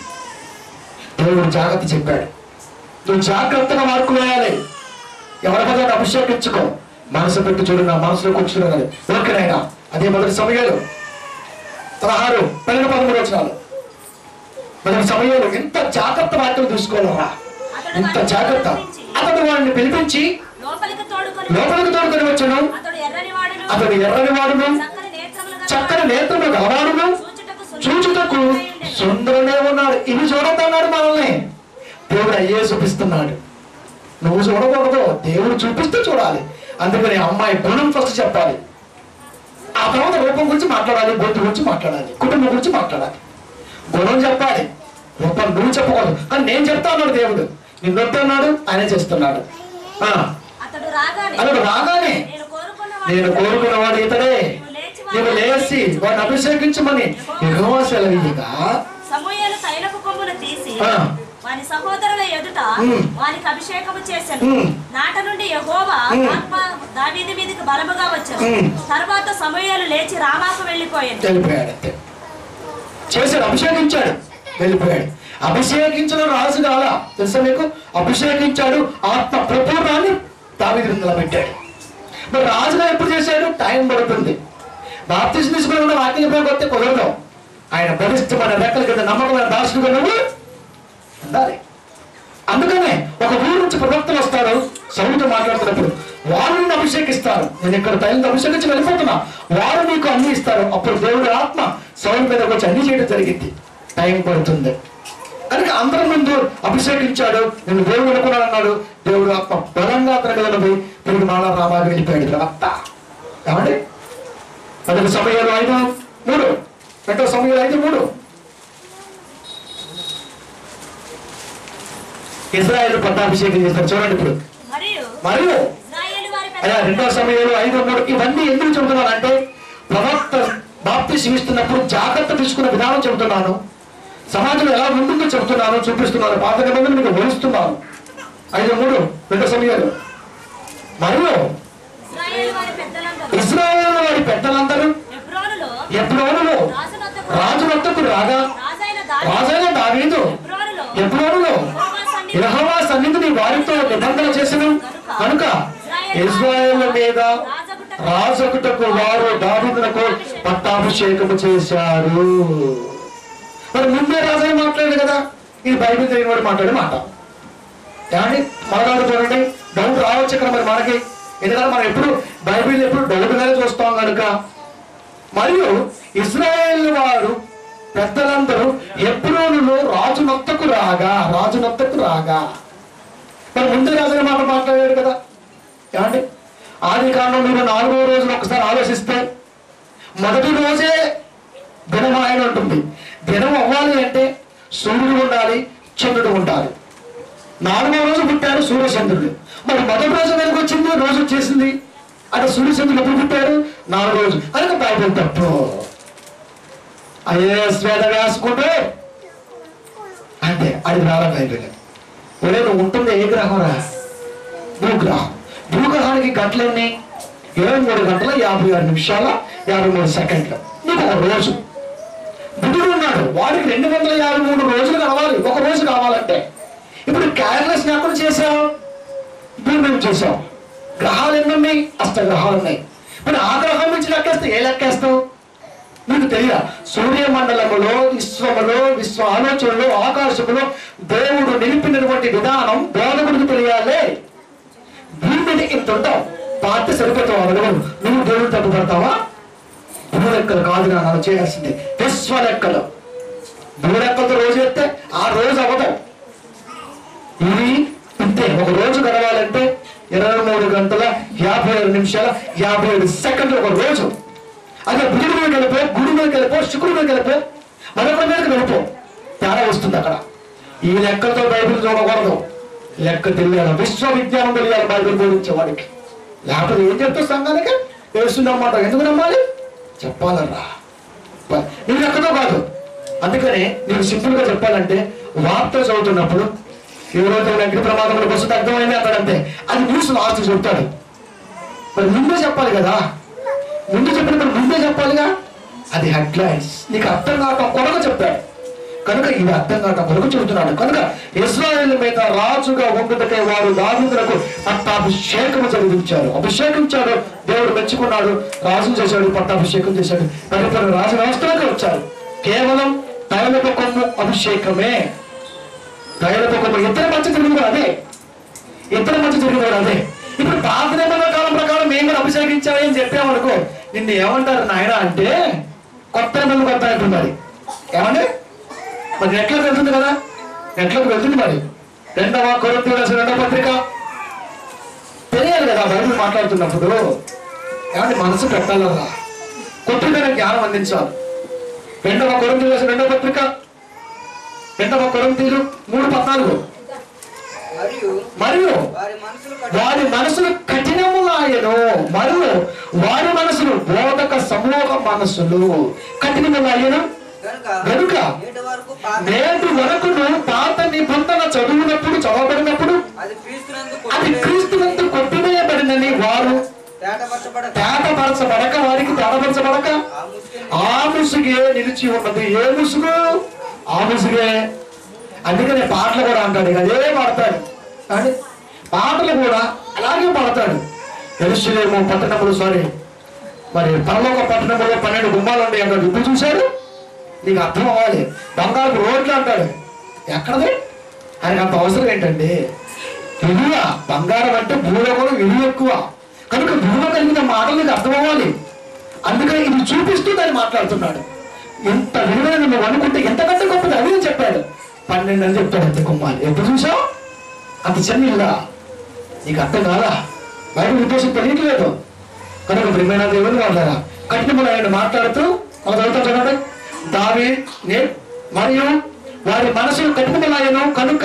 దేవుడు జాగ్రత్త చెప్పాడు నువ్వు జాగ్రత్తగా మార్కు వేయాలి ఎవరి పదాన్ని అభిషేకించుకో మనసు పెట్టి చూడు నా మనసులో కూర్చున్నాను ఓకేనైనా అదే మొదటి సమయాలు పదహారు పన్నెండు పదమూడు వచ్చినాలు మొదటి సమయాలు ఎంత జాగ్రత్త వాటిని చూసుకోవాలరా ఇంత జాగ్రత్త అతడు వాడిని పిలిపించి లోపలికి తోడుకొని లోపలికి తోడుకొని వచ్చాను అతడు ఎర్రని వాడును అతడు ఎర్రని వాడును చక్కని నేత్రములు గల చక్కని నేత్రము గలవాడును చూచుటకు చూచుటకు సుందరనే ఉన్నాడు ఇవి చూడొద్దన్నాడు మనల్ని దేవుడు అయ్యే చూపిస్తున్నాడు నువ్వు చూడకూడదు దేవుడు చూపిస్తే చూడాలి అందుకని అమ్మాయి గుణం ఫస్ట్ చెప్పాలి ఆ తర్వాత రూపం గురించి మాట్లాడాలి బొట్టు గురించి మాట్లాడాలి కుటుంబం గురించి మాట్లాడాలి గుణం చెప్పాలి రూపం నువ్వు చెప్పకూడదు కానీ నేను చెప్తా అన్నాడు దేవుడు నిన్ను వద్దన్నాడు ఆయన చేస్తున్నాడు ఆ, అతడు రాగానే అతడు రాగానే నేను కోరుకున్న నేను కోరుకున్నవాడు ఇతడే నువ్వు లేచి వాడిని అభిషేకించమని యెహోవా సెలవీయగా సమూయేలు తైలపు కొమ్మును తీసి ఆ. వాని సహోదరుల ఎదుట ఉమ్. వానికి అభిషేకము చేశాను ఉమ్. నాట నుండి యెహోవా ఉమ్. ఆత్మ దావీదు మీదకి బలముగా వచ్చాను ఉమ్. తర్వాత సమూయేలు లేచి రామాకు వెళ్ళిపోయాను వెళ్ళిపోయాడు అంతే చేశాడు అభిషేకించాడు వెళ్ళిపోయాడు అభిషేకించడం రాజు కాల తెలుసా మీకు అభిషేకించాడు ఆత్మ ప్రపూర్ణాన్ని దావిది పెట్టాడు మరి రాజుగా ఎప్పుడు చేశాడు టైం పడుతుంది బాప్తిస్ తీసుకుని వాక్యం చెప్పకపోతే కుదరదు ఆయన బలిష్టమైన రెక్కల కింద నమ్మకమైన దాసుడుగా నువ్వు ఉండాలి అందుకనే ఒక ఊరు నుంచి ప్రవక్తలు వస్తారు సౌలుతో మాట్లాడుతున్నప్పుడు వారు నిన్ను అభిషేకిస్తారు నేను ఇక్కడ తల్లిని అభిషేకించి వెళ్ళిపోతున్నా వారు నీకు అన్ని ఇస్తారు అప్పుడు దేవుడి ఆత్మ సౌలు మీద వచ్చి అన్ని చేయడం జరిగింది టైం పడుతుంది కనుక అందరి ముందు అభిషేకించాడు నేను దేవుడు అనుకున్నాడు అన్నాడు దేవుడు ఆత్మ బలంగా అతని మీద పోయి తిరిగి మాల రామాగా వెళ్ళిపోయాడు ప్రవక్త ఏమండి మొదటి సమయాలు ఐదు మూడు రెండో సమయాలు ఐదు మూడు ఇజ్రాయేల్ పట్టాభిషేకం చేస్తారు చూడండి ఇప్పుడు మరియు మరియు ఇశ్రాయేలు వారి అయ్యా రెండో పెద్ద సమయంలో ఐదు మూడు ఇవన్నీ ఎందుకు చెబుతున్నానంటే ప్రవక్త బాప్తి ఇస్తున్నప్పుడు జాగ్రత్త తీసుకున్న విధానం చెబుతున్నాను సమాజంలో ఎలా ఉంటుందో చెబుతున్నాను చూపిస్తున్నాను పాత నిబంధన మీకు వివరిస్తున్నాను ఐదు మూడు రెండో సమయాలు మరియు ఇశ్రాయేలు వారి పెద్దలందరూ ఇజ్రాయేల్ వారి పెద్దలందరూ ఎబ్రోనులో ఎబ్రోనులో రాజునొద్దకు రాజు వద్దకు రాగా రాజైన దావీదు రాజైన దావీదు ఎబ్రోనులో ఎబ్రోనులో యెహోవా సన్నిధిలో యెహోవా సన్నిధిని వారితో నిబంధన చేసిన కనుక ఇజ్రాయేల్ మీద రాజగుట్టకు రాజకుటకు వారు దావీదునకు పట్టాభిషేకము చేశారు మరి ముందే రాజు మాట్లాడాడు కదా ఇది బైబిల్ తెలియని వాడు మాట్లాడే మాట ఏమండి మనగాడు చూడండి డౌట్ రావచ్చు ఇక్కడ మరి మనకి ఎందుకంటే మనం ఎప్పుడు బైబిల్ ఎప్పుడు డౌట్గానే చూస్తాం కనుక మరియు ఇజ్రాయేల్ వారు పెద్దలందరూ హెబ్రోనులో రాజు నొత్తకు రాగా రాజు నొత్తకు రాగా మరి ముందే రాజు మాట మాట్లాడాడు కదా ఏమండి ఆది కాండం మీరు నాలుగో రోజున ఒకసారి ఆలోచిస్తే మొదటి రోజే దినమాయన ఉంటుంది దినం అవ్వాలి అంటే సూర్యుడు ఉండాలి చంద్రుడు ఉండాలి నాలుగో రోజు పుట్టారు సూర్యచంద్రుడు మరి మొదటి రోజు వెనక వచ్చింది రోజు వచ్చేసింది అంటే సూర్యచంద్రుడు ఎప్పుడు పుట్టారు నాలుగు రోజు కనుక బైబిల్ తప్పు ఐఏఎస్ వేద వేసుకుంటే అంతే అది రాలా బైబిల్ ఒరే నువ్వు ఉంటుంది ఏ గ్రహం రా భూగ్రహం భూగ్రహానికి గంటలు ఎన్ని ఇరవై మూడు గంటల యాభై ఆరు నిమిషాల యాభై మూడు సెకండ్లు నీకు ఒక రోజు బుధుడు ఉన్నాడు వాడికి రెండు వందల యాభై మూడు రోజులు కావాలి ఒక రోజు కావాలంటే ఇప్పుడు క్యాలెండర్స్ ఎక్కడ చేసావు భూమి మీద చేసావు గ్రహాలు ఎన్ని ఉన్నాయి అష్ట గ్రహాలు ఉన్నాయి మరి ఆ గ్రహం నుంచి లెక్కేస్తే ఏ లెక్కేస్తావు నీకు తెలియదా సూర్యమండలములో విశ్వములో విశ్వ ఆలోచనలో ఆకాశములో దేవుడు నిలిపినటువంటి విధానం బోధకుడికి తెలియాలి భూమి మీద ఇంత ఉంటావు పార్టీ సరిపోతావు అడగవు నువ్వు దేవుడు తప్పు పడతావా భూ లెక్కలు కాదు నా మనం చేయాల్సింది విశ్వ లెక్కలు భూ లెక్కలతో రోజు ఎత్తే ఆ రోజు అవ్వదు ఇది ఇంతే ఒక రోజు గడవాలంటే ఇరవై మూడు గంటల యాభై ఏడు నిమిషాల యాభై ఏడు సెకండ్లు ఒక రోజు అదే బుధుడి మీద కలిపో గుడి మీద కలిపో శుక్రుడి మీద కలిపో మరొకరి మీద కలిపో తేడా వస్తుంది అక్కడ ఈ లెక్కలతో బైబిల్ చూడకూడదు లెక్క తెలియాలి విశ్వవిజ్ఞానం తెలియాలి బైబిల్ బోధించే వాడికి లేకపోతే ఏం చెప్తావు సంఘానికి తెలుస్తుందన్నమాట ఎందుకు నమ్మాలి చెప్పాలరా ప- నీకు ఎక్కడో కాదు అందుకని నీకు సింపుల్ గా చెప్పాలంటే వార్త చదువుతున్నప్పుడు ఎవరైతే అగ్ని ప్రమాదంలో బస్సు అర్థమైంది అక్కడంతే అది న్యూస్ లాస్ట్ చెప్తాడు మరి ముందే చెప్పాలి కదా ముందు చెప్పినప్పుడు ముందే చెప్పాలిగా అది హెడ్లైన్స్ నీకు అర్థం కావటం కొరకు చెప్తాడు కనుక ఇది అర్థం కావటం కొరకు చెబుతున్నాడు కనుక ఇస్రాయేల్ మీద రాజుగా వంగుటకే వారు దావీదులకు పట్టాభిషేకం జరిగించారు అభిషేకించాడు దేవుడు మెచ్చుకున్నాడు రాజు చేశాడు పట్టాభిషేకం చేశాడు పరిపూర్ణ రాజు వ్యవస్థలోకి వచ్చారు కేవలం తైలపు కొమ్ము అభిషేకమే తైలపు కొమ్ము ఇద్దరు మధ్య జరిగింది కూడా అదే ఇద్దరు మధ్య జరిగింది కూడా అదే ఇప్పుడు పాత నిబంధన కాలం ప్రకారం మేము కూడా అభిషేకించాలి అని చెప్పామనుకో నిన్ను ఏమంటారు నాయన అంటే కొత్త నిబంధన కొత్త అంటున్నారు ఏమండి మరి నెట్లోకి వెళ్తుంది కదా నెట్లోకి వెళ్తుంది మరి రెండవ కొరత రెండవ పత్రిక తెలియాలి కదా బైబిల్ మాట్లాడుతున్నప్పుడు ఏమంటే మనసు పెట్టాలరా కొద్దిగా జ్ఞానం అందించాలి రెండవ కొరంతీలు రెండవ పత్రిక రెండవ కొరంతీలు మూడు పద్నాలుగు మరియు మరియు వారి మనసులు కఠిన- వారి మనసులు కఠినములాయను మరియు వారి మనసులు బోధక సమూహ మనసులు కఠినములాయను గనుక గనుక నేటి వరకు పాప నేటి వరకును పాత నిబంధన చదువునప్పుడు చదవబడినప్పుడు అది క్రీస్తునందు అది కొట్టివేయబడి క్రీస్తునందు కొట్టివేయబడిందని వారు తేటపరచబడక తేటపరచబడక వారికి తేటపరచబడక ఆ ముసుగుని ఆ ముసుగే నిలిచి ఉన్నది ఏ ముసుగు ఆ ముసుగే అందుకనే పాటలు కూడా అంటాడు ఇక అదే పాడతాడు కానీ పాటలు కూడా అలాగే పాడతాడు ఎరుసలేమో పట్టణములు సారీ మరి పరలోక పట్టణంలో పన్నెండు గుమ్మాలు ఉన్నాయి అంటాడు ఇప్పుడు చూశాడు నీకు అర్థం అవ్వాలి బంగారు రోడ్లు అంటాడు ఎక్కడది ఆయనకు అంత అవసరం ఏంటండి విలువ బంగారం అంటే భూలో కూడా విలువ ఎక్కువ కనుక విలువ కలిగిన మాటలు నీకు అర్థం అవ్వాలి అందుకని ఇది చూపిస్తూ దాన్ని మాట్లాడుతున్నాడు ఎంత విలువైన నువ్వు అనుకుంటే ఎంతకంటే గొప్పది అది అని చెప్పాడు పన్నెండు అని చెప్తాడు అంత గుమ్మాలు ఎప్పుడు చూసావు అంత చిన్న ఇల్లా నీకు అర్థం కాదా బైబిల్ ఉద్దేశం తెలియట్లేదు కనుక ప్రియమైన దేవుని వాళ్ళరా కఠినములు ఆయన మాట్లాడుతూ అలా చదువుతా చూడండి దావి నే మరియు వారి మనసులు కఠినములాయను కనుక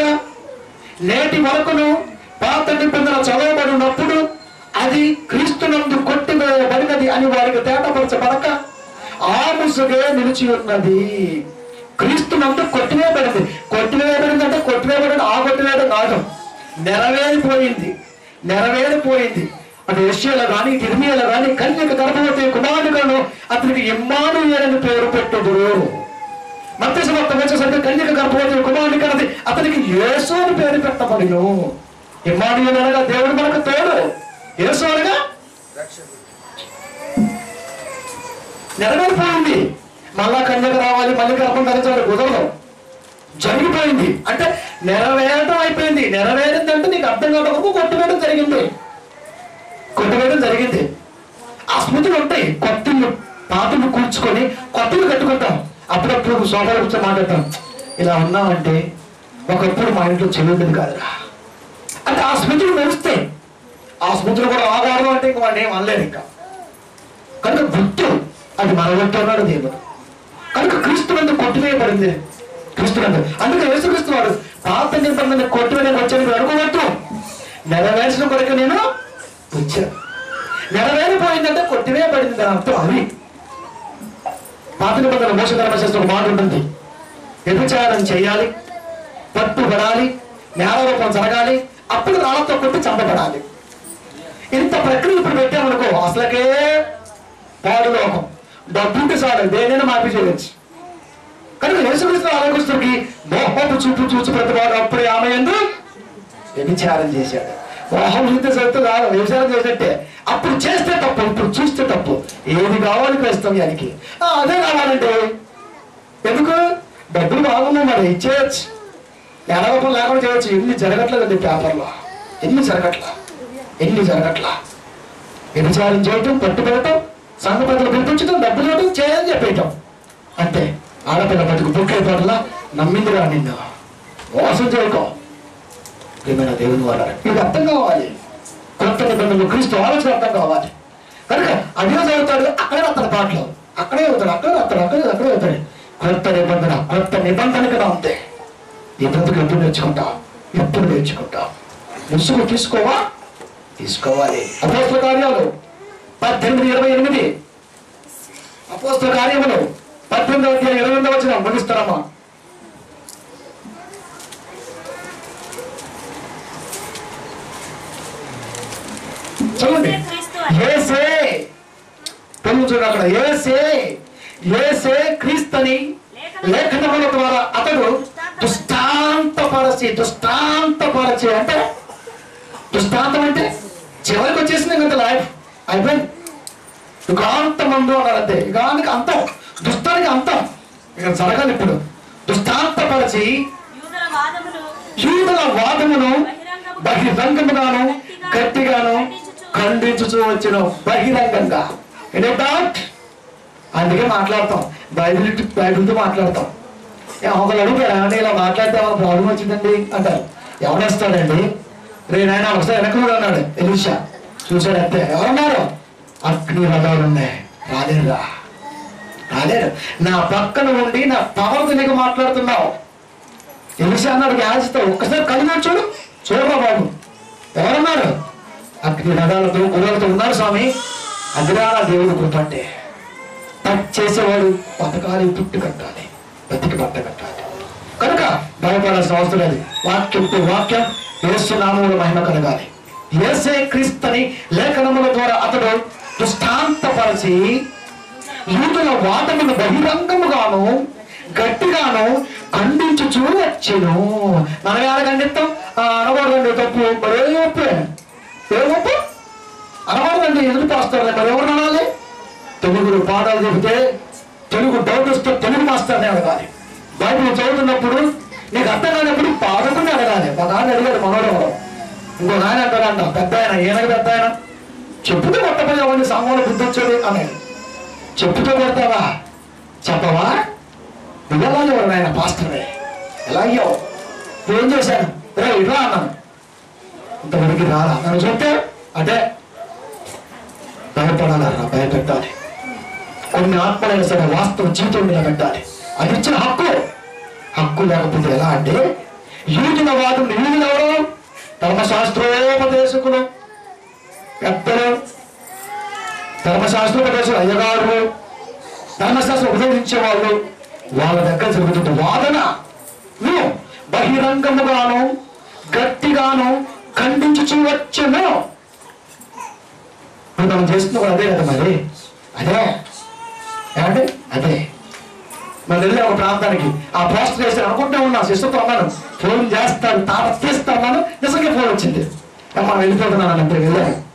నేటి వరకును పాత నిబంధన చదవబడినప్పుడు అది క్రీస్తునందు కొట్టివేయబడినది అని వారికి తేటపరచబడక ఆ ముసుగే నిలిచి ఉన్నది క్రీస్తునందు కొట్టివేయబడింది కొట్టివేయబడింది అంటే కొట్టివేయబడింది ఆ కొట్టివేయడం కాదు నెరవేరిపోయింది నెరవేరిపోయింది అటు యశ్యలో కానీ ఇర్మియలో కానీ కన్యక గర్భవతి కుమారుడుగాను అతనికి ఇమ్మానుయేలని పేరు పెట్టుదురు మత్స్యమత్తం వచ్చేసరికి కన్యక గర్భవతి కుమారుని కన్నది అతనికి యేసు అని పేరు పెట్టబడిను ఇమ్మానుయేలు అనగా దేవుడు మనకు తోడు యేసు అనగా రక్షకుడు నెరవేరిపోయింది మళ్ళా కన్యక రావాలి మళ్ళీ గర్భం ధరించాలి కుదరదు జరిగిపోయింది అంటే నెరవేరడం అయిపోయింది నెరవేరిందంటే నీకు అర్థం కావడం వరకు కొట్టువేయడం జరిగింది కొట్టువేయడం జరిగింది ఆ స్మృతులు ఉంటాయి కొత్తలు పాతలు కూర్చుకొని కొత్తలు కట్టుకుంటాం అప్పుడప్పుడు సోఫాలు కూర్చొని మాట్లాడతాం ఇలా ఉన్నామంటే ఒకప్పుడు మా ఇంట్లో చెల్లుండేది కాదురా అంటే ఆ స్మృతులు మెరుస్తాయి ఆ స్మృతులు కూడా ఆగాడు అంటే ఇంక వాడిని ఏం అనలేదు ఇంకా కనుక గుర్తు అది మనగొట్టున్నాడు దేవుడు కనుక క్రీస్తు నందు కొట్టివేయబడింది క్రీస్తు నందు అందుకే యేసుక్రీస్తు వాడు పాత నిబంధన కొట్టివేయడానికి వచ్చాను మీరు అనుకోవద్దు నెరవేర్చిన కొరకు నేను వచ్చాను నెరవేరిపోయిందంటే కొట్టివేయబడింది దాని అర్థం అది పాత నిబంధన మోస ధర్మశాస్త్రం ఒక మాట ఉంటుంది వ్యభిచారం చేయాలి పట్టుబడాలి నేరారోపణ జరగాలి అప్పుడు రాళ్లతో కొట్టి చంపబడాలి ఇంత ప్రక్రియ ఇప్పుడు పెట్టామనుకో అసలకే పాడు లోకం డబ్బుంటే చాలు దేనైనా మాఫీ చేయవచ్చు కనుక యేసుక్రీస్తు ఆలోకిస్తుడికి మోహపు చూపు చూసి ప్రతి వాడు అప్పుడే ఆమె ఎందు వ్యభిచారం చేశాడు మోహం చూస్తే సరిగ్గా కాదు వ్యభిచారం చేసినట్టే అప్పుడు చేస్తే తప్పు ఇప్పుడు చూస్తే తప్పు ఏది కావాలి క్రైస్తవ్యానికి ఆ, అదే కావాలంటే ఎందుకు డబ్బులు బాగున్నాయి మరి ఇచ్చేయచ్చు ఎనగపం లేకుండా చేయొచ్చు ఎన్ని జరగట్లేదండి పేపర్లో ఎన్ని జరగట్లా ఎన్ని జరగట్లా వ్యభిచారం చేయటం పట్టుబడటం సంఘ పెద్దలు పిలిపించడం డబ్బులు ఇవ్వడం చేయని చెప్పేయటం అంతే ఆడపిల్ల బతుకు బుక్కైపోవట్లా నమ్మిందిరా నిన్ను మోసం చేయకో ప్రియమైన దేవుని వాళ్ళ ఇది అర్థం కావాలి కొత్త నిబంధనలు క్రీస్తు ఆలోచన అర్థం కావాలి కనుక అదే చదువుతాడు అక్కడే వస్తాడు పాటలు అక్కడే అవుతాడు అక్కడే వస్తాడు అక్కడే అక్కడే అవుతాడు కొత్త నిబంధన కొత్త నిబంధన కదా అంతే ఈ బ్రతుకు ఎప్పుడు నేర్చుకుంటావు ఎప్పుడు నేర్చుకుంటావు ముసుగు తీసుకోవా తీసుకోవాలి అపోస్తుల కార్యాలు పద్దెనిమిది ఇరవై ఎనిమిది అపోస్తుల కార్యములు పద్దెనిమిది అధ్యాయం ఇరవై ఎనిమిది వచ్చిన ముగిస్తారమ్మా చదవండి క్రీస్తు ఏసే తెలుగు చూడండి అక్కడ ఏసే ఏసే క్రీస్తని లేఖనముల ద్వారా అతడు దుష్టాంతపరచి దుష్టాంతపరచి అంటే దుష్టాంతం అంటే చివరికి వచ్చేసింది ఇంత లైఫ్ అయిపోయింది యుగాంతమందు అన్నారు అంతే యుగానికి అంతం దుష్టానికి అంతం ఇక జరగాలి ఇప్పుడు దుష్టాంతపరచి యూదుల వాదములు యూదుల వాదమును బహిరంగముగాను గట్టిగాను ఖండించుచూ వచ్చిన బహిరంగంగా డౌట్ అందుకే మాట్లాడతాం బైబిల్ బైబిల్తో మాట్లాడతాం ఏ, ఒకళ్ళు అడుగుతారు ఏమంటే ఇలా మాట్లాడితే ఏమైనా ప్రాబ్లం వచ్చిందండి అంటారు ఎవడేస్తాడండి రే నాయన ఒకసారి వెనక కూడా అన్నాడు ఎలిషా చూశాడు అంతే ఎవరున్నారు అగ్ని రథాలు ఉన్నాయి రాలేరురా రాలేరు నా పక్కన ఉండి నా పవర్ తెలియక మాట్లాడుతున్నావు ఎలిషా అన్నాడు యాజితో ఒక్కసారి కలిగి చూడు చూడరా బాబు ఎవరున్నారు అగ్ని రథాలతో గుర్రాలతో ఉన్నారు స్వామి అదిరా నా దేవుడు కృపంటే టచ్ చేసేవాడు బతకాలి పుట్టు కట్టాలి బతికి బట్ట కట్టాలి కనుక భయపడాల్సిన అవసరం లేదు వాక్యం టు వాక్యం ఏసునామముల మహిమ కలగాలి ఏసే క్రీస్తుని లేఖనముల ద్వారా అతడు దుష్టాంతపరిచి యూదుల వాదమును బహిరంగముగాను గట్టిగాను ఖండించుచూ వచ్చెను మనం ఎలా ఖండిస్తాం ఆ, అనకూడదండి తప్పు మరి ఏ ఒప్పే ఏ ఒప్పు అనకూడదండి ఎదురు పాస్తారు మరి ఎవరు అనాలి తెలుగులో పాఠాలు చెబితే తెలుగు డౌట్ వస్తే తెలుగు మాస్టర్ని అడగాలి బైబిల్ చదువుతున్నప్పుడు నీకు అర్థం కానప్పుడు పాఠకుని అడగాలి మా నాన్న అడిగాడు మనోడు ఇంకో నాయన అంటాడంట పెద్ద ఆయన ఈయనకు పెద్ద ఆయన చెప్పుతూ కొట్టపోయి ఎవరిని సంఘంలో బుద్ధి వచ్చేది అన్నాడు చెప్పుతూ కొడతావా చెప్పవా నువ్వెలా ఆయన పాస్టరే ఎలా అయ్యావు ఏం చేశాను రే ఇలా అన్నాను ఇంతవరకు రారా నన్ను చెప్తే అదే భయపడాలరా భయపెట్టాలి కొన్ని ఆత్మలైన సరే వాస్తవ జీవితం నిలబెట్టాలి అది ఇచ్చిన హక్కు హక్కు లేకపోతే ఎలా అంటే యూదుల వాదం యూదులు ఎవరు ధర్మశాస్త్రోపదేశకులు పెద్దలు ధర్మశాస్త్రోపదేశకులు అయ్యగారు ధర్మశాస్త్రం ఉపదేశించే వాళ్ళు వాళ్ళ దగ్గర జరుగుతున్న వాదన నువ్వు బహిరంగముగాను గట్టిగాను ఖండించుచూ వచ్చును ఇప్పుడు మనం చేస్తున్న కూడా అదే కదా మరి అదే ఏమంటే అదే మనం వెళ్ళే ఒక ప్రాంతానికి ఆ పోస్టర్ వేసి అనుకుంటూ ఉన్నా సిస్టర్తో అన్నాను ఫోన్ చేస్తాను తాత తీస్తా అన్నాను నిజంగా ఫోన్ వచ్చింది "ఏ, మనం వెళ్ళిపోతున్నాను అంటే వెళ్ళాను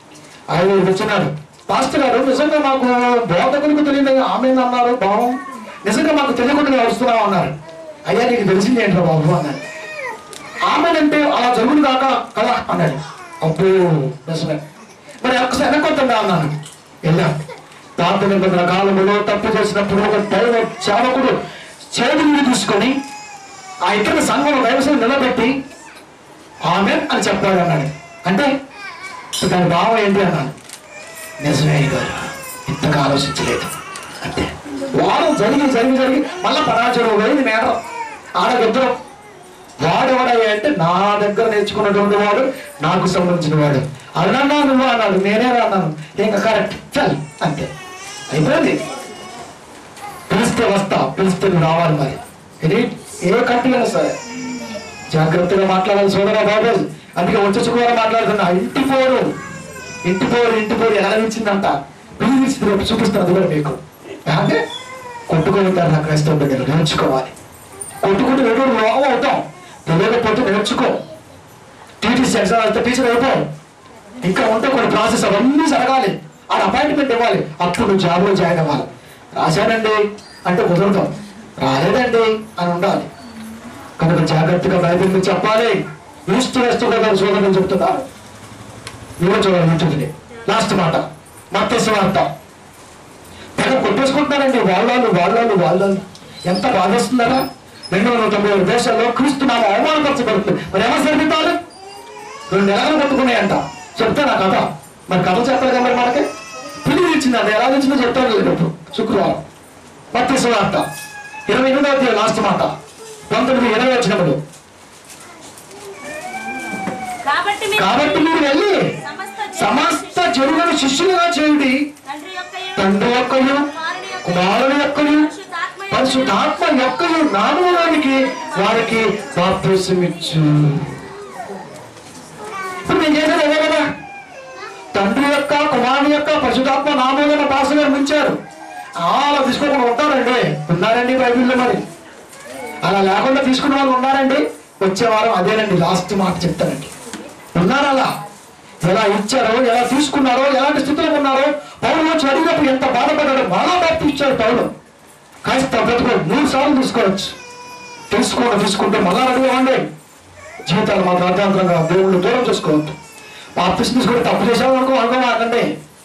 ఆయన వచ్చినాడు పాస్టర్ గారు నిజంగా మాకు బోధకులకు తెలియదు ఆమె అన్నారు భావం నిజంగా మాకు తెలియకుండా వస్తున్నాం అన్నారు అయ్యా నీకు తెలిసింది ఏంట్రా బాబు అన్నాడు ఆమెనంటే అలా జరుగుడు కాక కదా అన్నాడు అప్పుడు నిజమే మరి ఒక్కసారి వెనకొద్దా అన్నాను వెళ్ళా పాత నిబంధన కాలంలో తప్పు చేసినప్పుడు ఒక దైవ సేవకుడు చేతులు తీసుకొని ఆ ఇతర సంఘంలో వ్యవసాయం నిలబెట్టి ఆమె అని చెప్పాడు అన్నాడు అంటే దాని భావం ఏంటి అన్నాను నిజమే గారు ఇంతగా ఆలోచించలేదు అంతే వారం జరిగి జరిగి జరిగి మళ్ళా పరాజయం పోయింది మేడం ఆడగిద్దరం వాడెవడయ్యా అంటే నా దగ్గర నేర్చుకున్నటువంటి వాడు నాకు సంబంధించిన వాడు అన్నా నువ్వు అన్నాడు నేనే అన్నాను ఇంకా కరెక్ట్ చల్ అంతే అయిపోయింది పిలిస్తే వస్తా పిలిస్తే నువ్వు రావాలి మరి ఇది ఏ కంటిలో సరే జాగ్రత్తగా మాట్లాడాలి సోదరా బాబు అందుకే వచ్చి కూడా మాట్లాడుతున్నా ఇంటి పోరు ఇంటి పోరు ఇంటి పోరు ఎలా నిలిచిందంట పిలిచి రేపు చూపిస్తాను అది కూడా మీకు అంటే కొట్టుకుంటారు నా క్రైస్తవ దగ్గర నేర్చుకోవాలి కొట్టుకుంటూ ఏదో రోగం అవుతాం తెలియకపోతే నేర్చుకో టీటీసీ ఎగ్జామ్ అయితే టీచర్ అయిపో ఇంకా ఉంటే కొన్ని ప్రాసెస్ అవన్నీ జరగాలి ఆ అపాయింట్మెంట్ ఇవ్వాలి అప్పుడు నువ్వు జాబ్లో జాయిన్ అవ్వాలి రాశానండి అంటే కుదరదాం రాలేదండి అని ఉండాలి కనుక జాగ్రత్తగా బైబిల్ చెప్పాలి ఈస్తు వేస్తుండే గారు సోదరులు చెప్తున్నారు మీరు చూడాలి ఉంటుంది లాస్ట్ మాట మత్స్య వార్త తెగ కొట్టేసుకుంటున్నారండి వాళ్ళాలు వాళ్ళాలు వాళ్ళాలు ఎంత బాధేస్తుందరా రెండు వందల తొంభై ఏడు దేశాల్లో క్రీస్తు నామ అవమానపరచబడుతుంది మరి ఎవరు సరిదిద్దాలి రెండు నెలలు పట్టుకున్నాయంట చెప్తా నా కథ మరి కథ చెప్పాలి కదా మరి మనకి పిల్లి ఇచ్చింది అది ఎలా ఇచ్చిందో చెప్తాను లేదు ఇప్పుడు శుక్రవారం మత్స్య వార్త ఇరవై ఎనిమిదవ అధ్యాయం లాస్ట్ మాట పంతొమ్మిది ఇరవై వచ్చినప్పుడు కాబట్టి మీరు కాబట్టి మీరు వెళ్ళి సమస్త సమస్త జనులను శిష్యులుగా చేయండి తండ్రి యొక్కయు, తండ్రి యొక్కయు కుమారుని యొక్కయు, కుమారుని యొక్కయు పరిశుద్ధాత్మ పరిశుద్ధాత్మ యొక్కయు నామములోనికి వారికి బాప్తిసమిచ్చు ఇప్పుడు నేను చేసేది అదే కదా తండ్రి యొక్క కుమారుని యొక్క పరిశుద్ధాత్మ నామములను భాషగా ముంచారు అలా తీసుకోకుండా ఉంటారండి ఉన్నారండి బైబిల్లో మరి అలా లేకుండా తీసుకున్న వాళ్ళు ఉన్నారండి వచ్చే వారం అదేనండి లాస్ట్ మాట చెప్తానండి ఉన్నారు అలా ఎలా ఇచ్చారో ఎలా తీసుకున్నారో ఎలాంటి స్థితిలో ఉన్నారో పౌరు వచ్చి అడిగినప్పుడు ఎంత బాధపడ్డాడో మళ్ళా బాప్తి ఇచ్చాడు పౌరు కాస్త బ్రతుకు మూడు సార్లు తీసుకోవచ్చు తెలుసుకోండి తీసుకుంటే మళ్ళా అడిగేవండి జీవితాలు మాకు అర్థాంతరంగా దేవుళ్ళు దూరం చేసుకోవద్దు బాప్తిస్ తీసుకుంటే తప్పు చేసాము అనుకో అనుకోమాకండి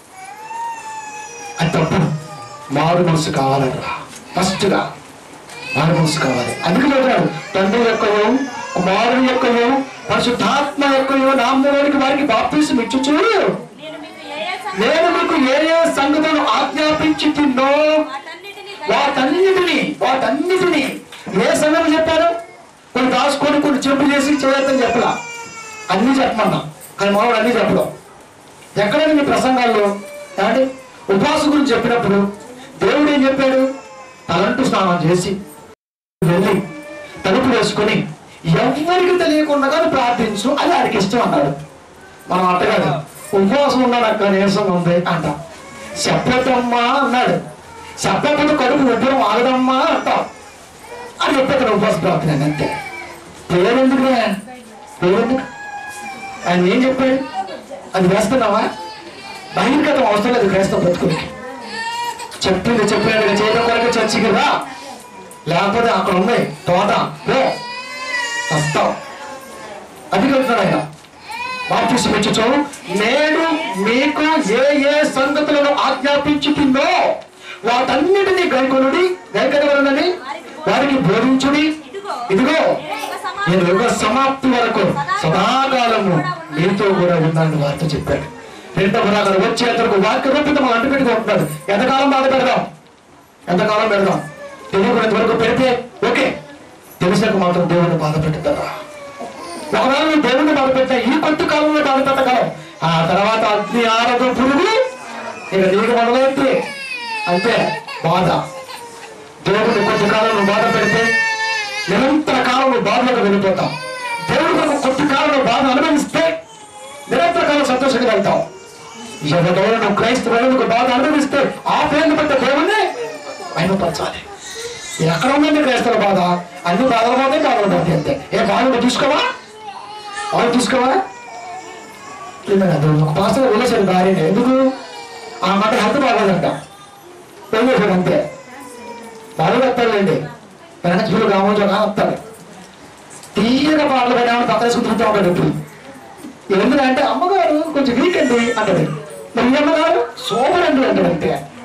అది తప్పు మారు మనసు కావాలరా ఫస్ట్గా మారు మనసు కావాలి అందుకే చెప్తున్నాడు తండ్రి యొక్కయో కుమారుని యొక్కయో పరిశుద్ధాత్మ యొక్కయో నామలోనికి వారికి బాప్తీసం ఇచ్చుచు నేను మీకు ఏ ఏ సంగతులు నేను మీకు ఏ ఏ సంగతులను ఆజ్ఞాపించి తిన్నో వాటన్నిటిని వాటన్నిటిని వాటన్నిటిని ఏ సంగతి చెప్పారు కొన్ని దాచుకొని కొన్ని చెప్పు చేసి చేయొద్దని చెప్పలా అన్ని చెప్పమన్నా కానీ మామూలు అన్ని చెప్పడం ఎక్కడైనా మీ ప్రసంగాల్లో ఏమండి ఉపవాస గురించి చెప్పినప్పుడు దేవుడు ఏం చెప్పాడు తలంటు స్నానం చేసి వెళ్ళి తలుపు వేసుకొని ఎవరికి తెలియకుండా కానీ ప్రార్థించు అది ఆడికి ఇష్టం అన్నాడు మనం అంటగాదు ఉపవాసం ఉన్నాడు అక్కడ నీరసం ఉంది అంట చెప్పటమ్మా అన్నాడు చెప్పకపోతే కడుపు ఉబ్బరం ఆగదమ్మా అంటాం అని చెప్పేతను ఉపవాస ప్రార్థన అని అంతే పేరెందుకునే పేరెందుకు ఆయన ఏం చెప్పాడు అది వేస్తున్నావా బహిర్గతం అవసరం లేదు క్రైస్తవ బతుకులకి చెప్పింది చెప్పినట్టుగా చేయడం కొరకు చర్చికి రా లేకపోతే అక్కడ ఉన్నాయి తోట పో వస్తావు అది కలుగుతాడు ఆయన బాప్తిసం ఇచ్చుచు నేను మీకు ఏ ఏ సంగతులను ఆజ్ఞాపించుతుందో వాటన్నిటినీ గైకొనుడి గైకొనవలనని వారికి బోధించుడి ఇదిగో నేను యుగ సమాప్తి వరకు సదాకాలము మీతో కూడా ఉన్నాను వారితో చెప్పాడు రెండవ రాగలు వచ్చే అతనికి వాక్య రూపితం అంటు పెట్టుకుంటున్నాడు ఎంతకాలం బాధ పెడదాం ఎంతకాలం పెడదాం తెలియకునేంత వరకు పెడితే ఓకే తెలిసాక మాత్రం దేవుని బాధ పెట్టుతారా ఒకవేళ నువ్వు దేవుణ్ణి బాధపెట్టా ఈ కొద్ది కాలంలో బాధపెట్టగలవు ఆ తర్వాత అగ్ని ఆరదు పురుగు ఇక నీకు మొదలైతే అంతే బాధ దేవుడిని కొద్ది కాలం నువ్వు బాధ పెడితే నిరంతర కాలం నువ్వు బాధలకు వెళ్ళిపోతావు దేవుడి కొరకు కొద్ది కాలం నువ్వు బాధ అనుభవిస్తే నిరంతర కాలం సంతోషంగా వెళ్తావు ఎవరో నువ్వు క్రైస్తవులకు బాధ అనుభవిస్తే ఆ పేర్లు పెట్టే దేవుణ్ణి మైనపరచాలి ఎక్కడ ఉందండి క్రైస్తవ బాధ అన్ని బాధలు పోతే బాధలు పోతాయి అంతే ఏ బాధ నువ్వు తీసుకోవా వాళ్ళు తీసుకోవా అది ఒక పాస్టర్ వెళ్ళేసాడు భార్యని ఎందుకు ఆ మాట హెల్త్ బాగోదంట ఏం చేశాడు అంతే బాగా వస్తాడులేండి వెనక చూడు కావచ్చు వస్తాడు తీయగా పాటలు పడినా పక్కన సుతులుతూ ఉంటాడు ఇప్పుడు ఎందుకంటే అమ్మగారు కొంచెం వీక్ అండి అంటది మరి ఈ అమ్మగారు సూపర్ అండి అంటాడు అంతే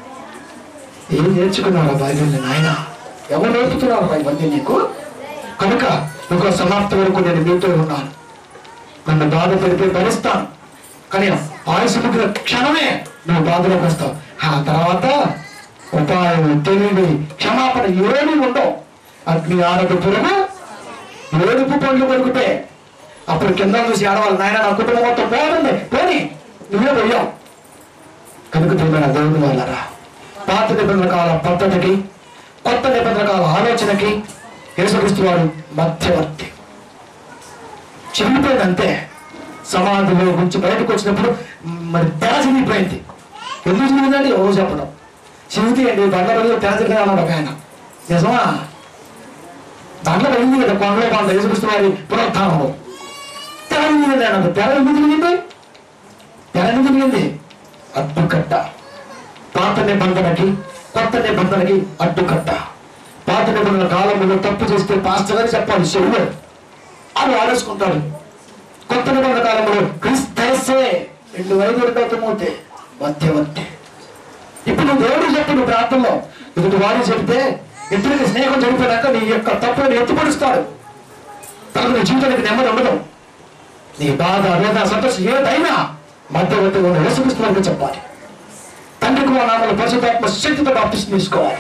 ఏం నేర్చుకున్నారా బైబిల్ని నాయన ఎవరు నేర్పుతున్నారు బైబిల్ నీకు కనుక ఇంకో సమాప్తి వరకు నేను మీతో ఉన్నాను నన్ను బాధ పెడితే భరిస్తాను కానీ ఆయుష్ ముగ్గుల క్షణమే నువ్వు బాధలోకి వస్తావు ఆ తర్వాత ఉపాయం తెలివి క్షమాపణ ఏమీ ఉండవు అగ్ని ఆరోగ్య పురుగు ఏడుపు పండ్లు కొరుకుతాయి అప్పుడు కింద చూసి ఆడవాళ్ళు నాయన నా కుటుంబం మొత్తం పోతుంది పోని నువ్వే పోయావు కనుక దేవుడు దేవుడు వాళ్ళరా పాత నిబంధన కాల పద్ధతికి కొత్త నిబంధన కాల ఆలోచనకి యేసుక్రీస్తు వారు మధ్యవర్తి చిరిగిపోయింది అంతే సమాధిలో నుంచి బయటకు వచ్చినప్పుడు మ్, మరి తెర చిరిగిపోయింది ఎందుకు చిరిగిందండి ఓ చెప్పడం చిరిగితే అండి బండ్ల బదులు తెర చిరిగిన అన్నాడు ఒక ఆయన నిజమా దాంట్లో వెళ్ళింది కదా కొండలో కొండ యేసుక్రీస్తు వారి పునరుత్థానంలో తెర చిరిగింది అన్నది తెర ఎందుకు చిరిగింది తెర ఎందుకు చిరిగింది అడ్డుకట్ట పాత నిబంధనకి కొత్త నిబంధనకి అడ్డుకట్ట పాత నిబంధన కాలంలో తప్పు చేస్తే పాస్టర్ గారు చెప్పాలి చెవులు అని ఆలోచుకుంటాడు కొత్త నిబంధన కాలంలో క్రిస్తేసే రెండు ఐదు అవుతామవుతే మధ్యవర్తి ఇప్పుడు నువ్వు దేవుడు చెప్పు నువ్వు ప్రార్థనలో ఎదుటి వాడు చెప్తే ఇద్దరికి స్నేహం జరిగిపోయాక నీ యొక్క తప్పుని ఎత్తుపడుస్తాడు తనకు నీ జీవితానికి నెమ్మది ఉండదు నీ బాధ వేద సంతోషం ఏదైనా మధ్యవర్తి ఉన్న యేసుక్రీస్తులకు చెప్పాలి తండ్రి కుమార్ నామల పరిశుద్ధాత్మ శక్తితో బాప్తిస్తం తీసుకోవాలి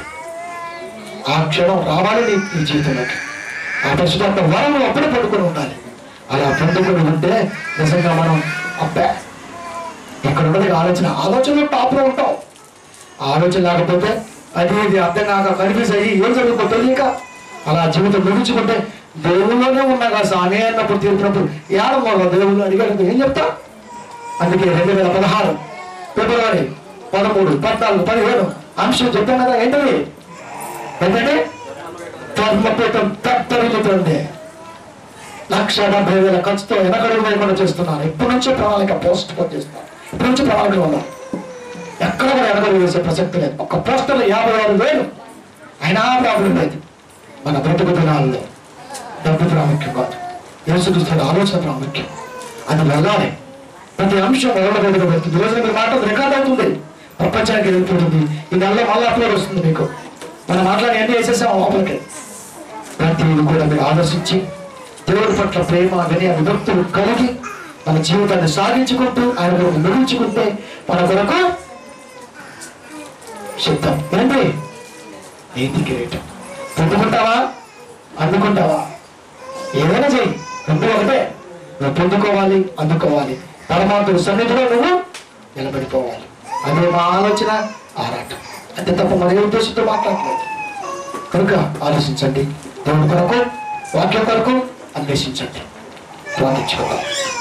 ఆ క్షణం రావాలి నీ నీ జీవితంలోకి ఆ పరిశుద్ధాత్మ వరం అప్పుడే పడుకొని ఉండాలి అలా పొందుకొని ఉంటే నిజంగా మనం అబ్బా ఇక్కడ ఉన్నది ఆలోచన ఆలోచనలో టాప్లో ఉంటాం ఆలోచన లేకపోతే అది ఇది అర్థం కాక కన్ఫ్యూజ్ అయ్యి ఏం జరుగుతుందో తెలియక అలా జీవితం ముగించుకుంటే దేవుల్లోనే ఉన్నా కదా స్వామి అన్నప్పుడు తీర్చినప్పుడు ఏడమ్మా దేవుళ్ళు అడిగాడు ఏం చెప్తా అందుకే రెండు వేల పదహారు ఫిబ్రవరి పదమూడు పద్నాలుగు పదిహేను అంశం చెప్పాను కదా ఏంటది ఏంటంటే ధర్మపీఠం తత్తరిల్లుతుంది లక్ష డెబ్బై వేల ఖర్చుతో వెనకడుగు వేయకుండా చేస్తున్నారు ఇప్పటి నుంచే ప్రణాళిక పోస్ట్ పోస్ట్ చేస్తున్నారు ఇప్పటి నుంచి ప్రణాళిక ఉన్నాం ఎక్కడ కూడా వెనకడుగు వేసే ప్రసక్తి లేదు ఒక పోస్టర్లో యాభై ఆరు వేలు అయినా ప్రాబ్లం లేదు మన బ్రతుకు దినాల్లో డబ్బు ప్రాముఖ్యం కాదు యేసుక్రీస్తు ఆలోచన ప్రాముఖ్యం అది వెళ్ళాలి ప్రతి అంశం ఎవరి దగ్గర పెడుతుంది రోజు మీరు మాట రికార్డ్ అవుతుంది ప్రపంచానికి వెళ్ళిపోతుంది ఈ నెలలో మళ్ళీ అప్లోడ్ వస్తుంది మీకు మనం మాట్లాడి ఎన్ని వేసేసాం లోపలికి ప్రతిదీ కూడా మీరు ఆలోచించి దేవుడి పట్ల ప్రేమ వినయ విభక్తులు కలిగి మన జీవితాన్ని సాగించుకుంటూ ఆయన కొరకు ముగించుకుంటే మన కొరకు సిద్ధం ఏంటి నీతి కిరీటం పొందుకుంటావా అందుకుంటావా ఏదైనా చెయ్యి రెండు ఒకటే నువ్వు పొందుకోవాలి అందుకోవాలి పరమాత్మ సన్నిధిలో నువ్వు నిలబడిపోవాలి అదే మా ఆలోచన ఆరాటం అంతే తప్ప మన ఉద్దేశంతో మాట్లాడలేదు కనుక ఆలోచించండి దేవుడి కొరకు వాక్యం కొరకు అన్వేషించండి ప్రార్థించుకుందాం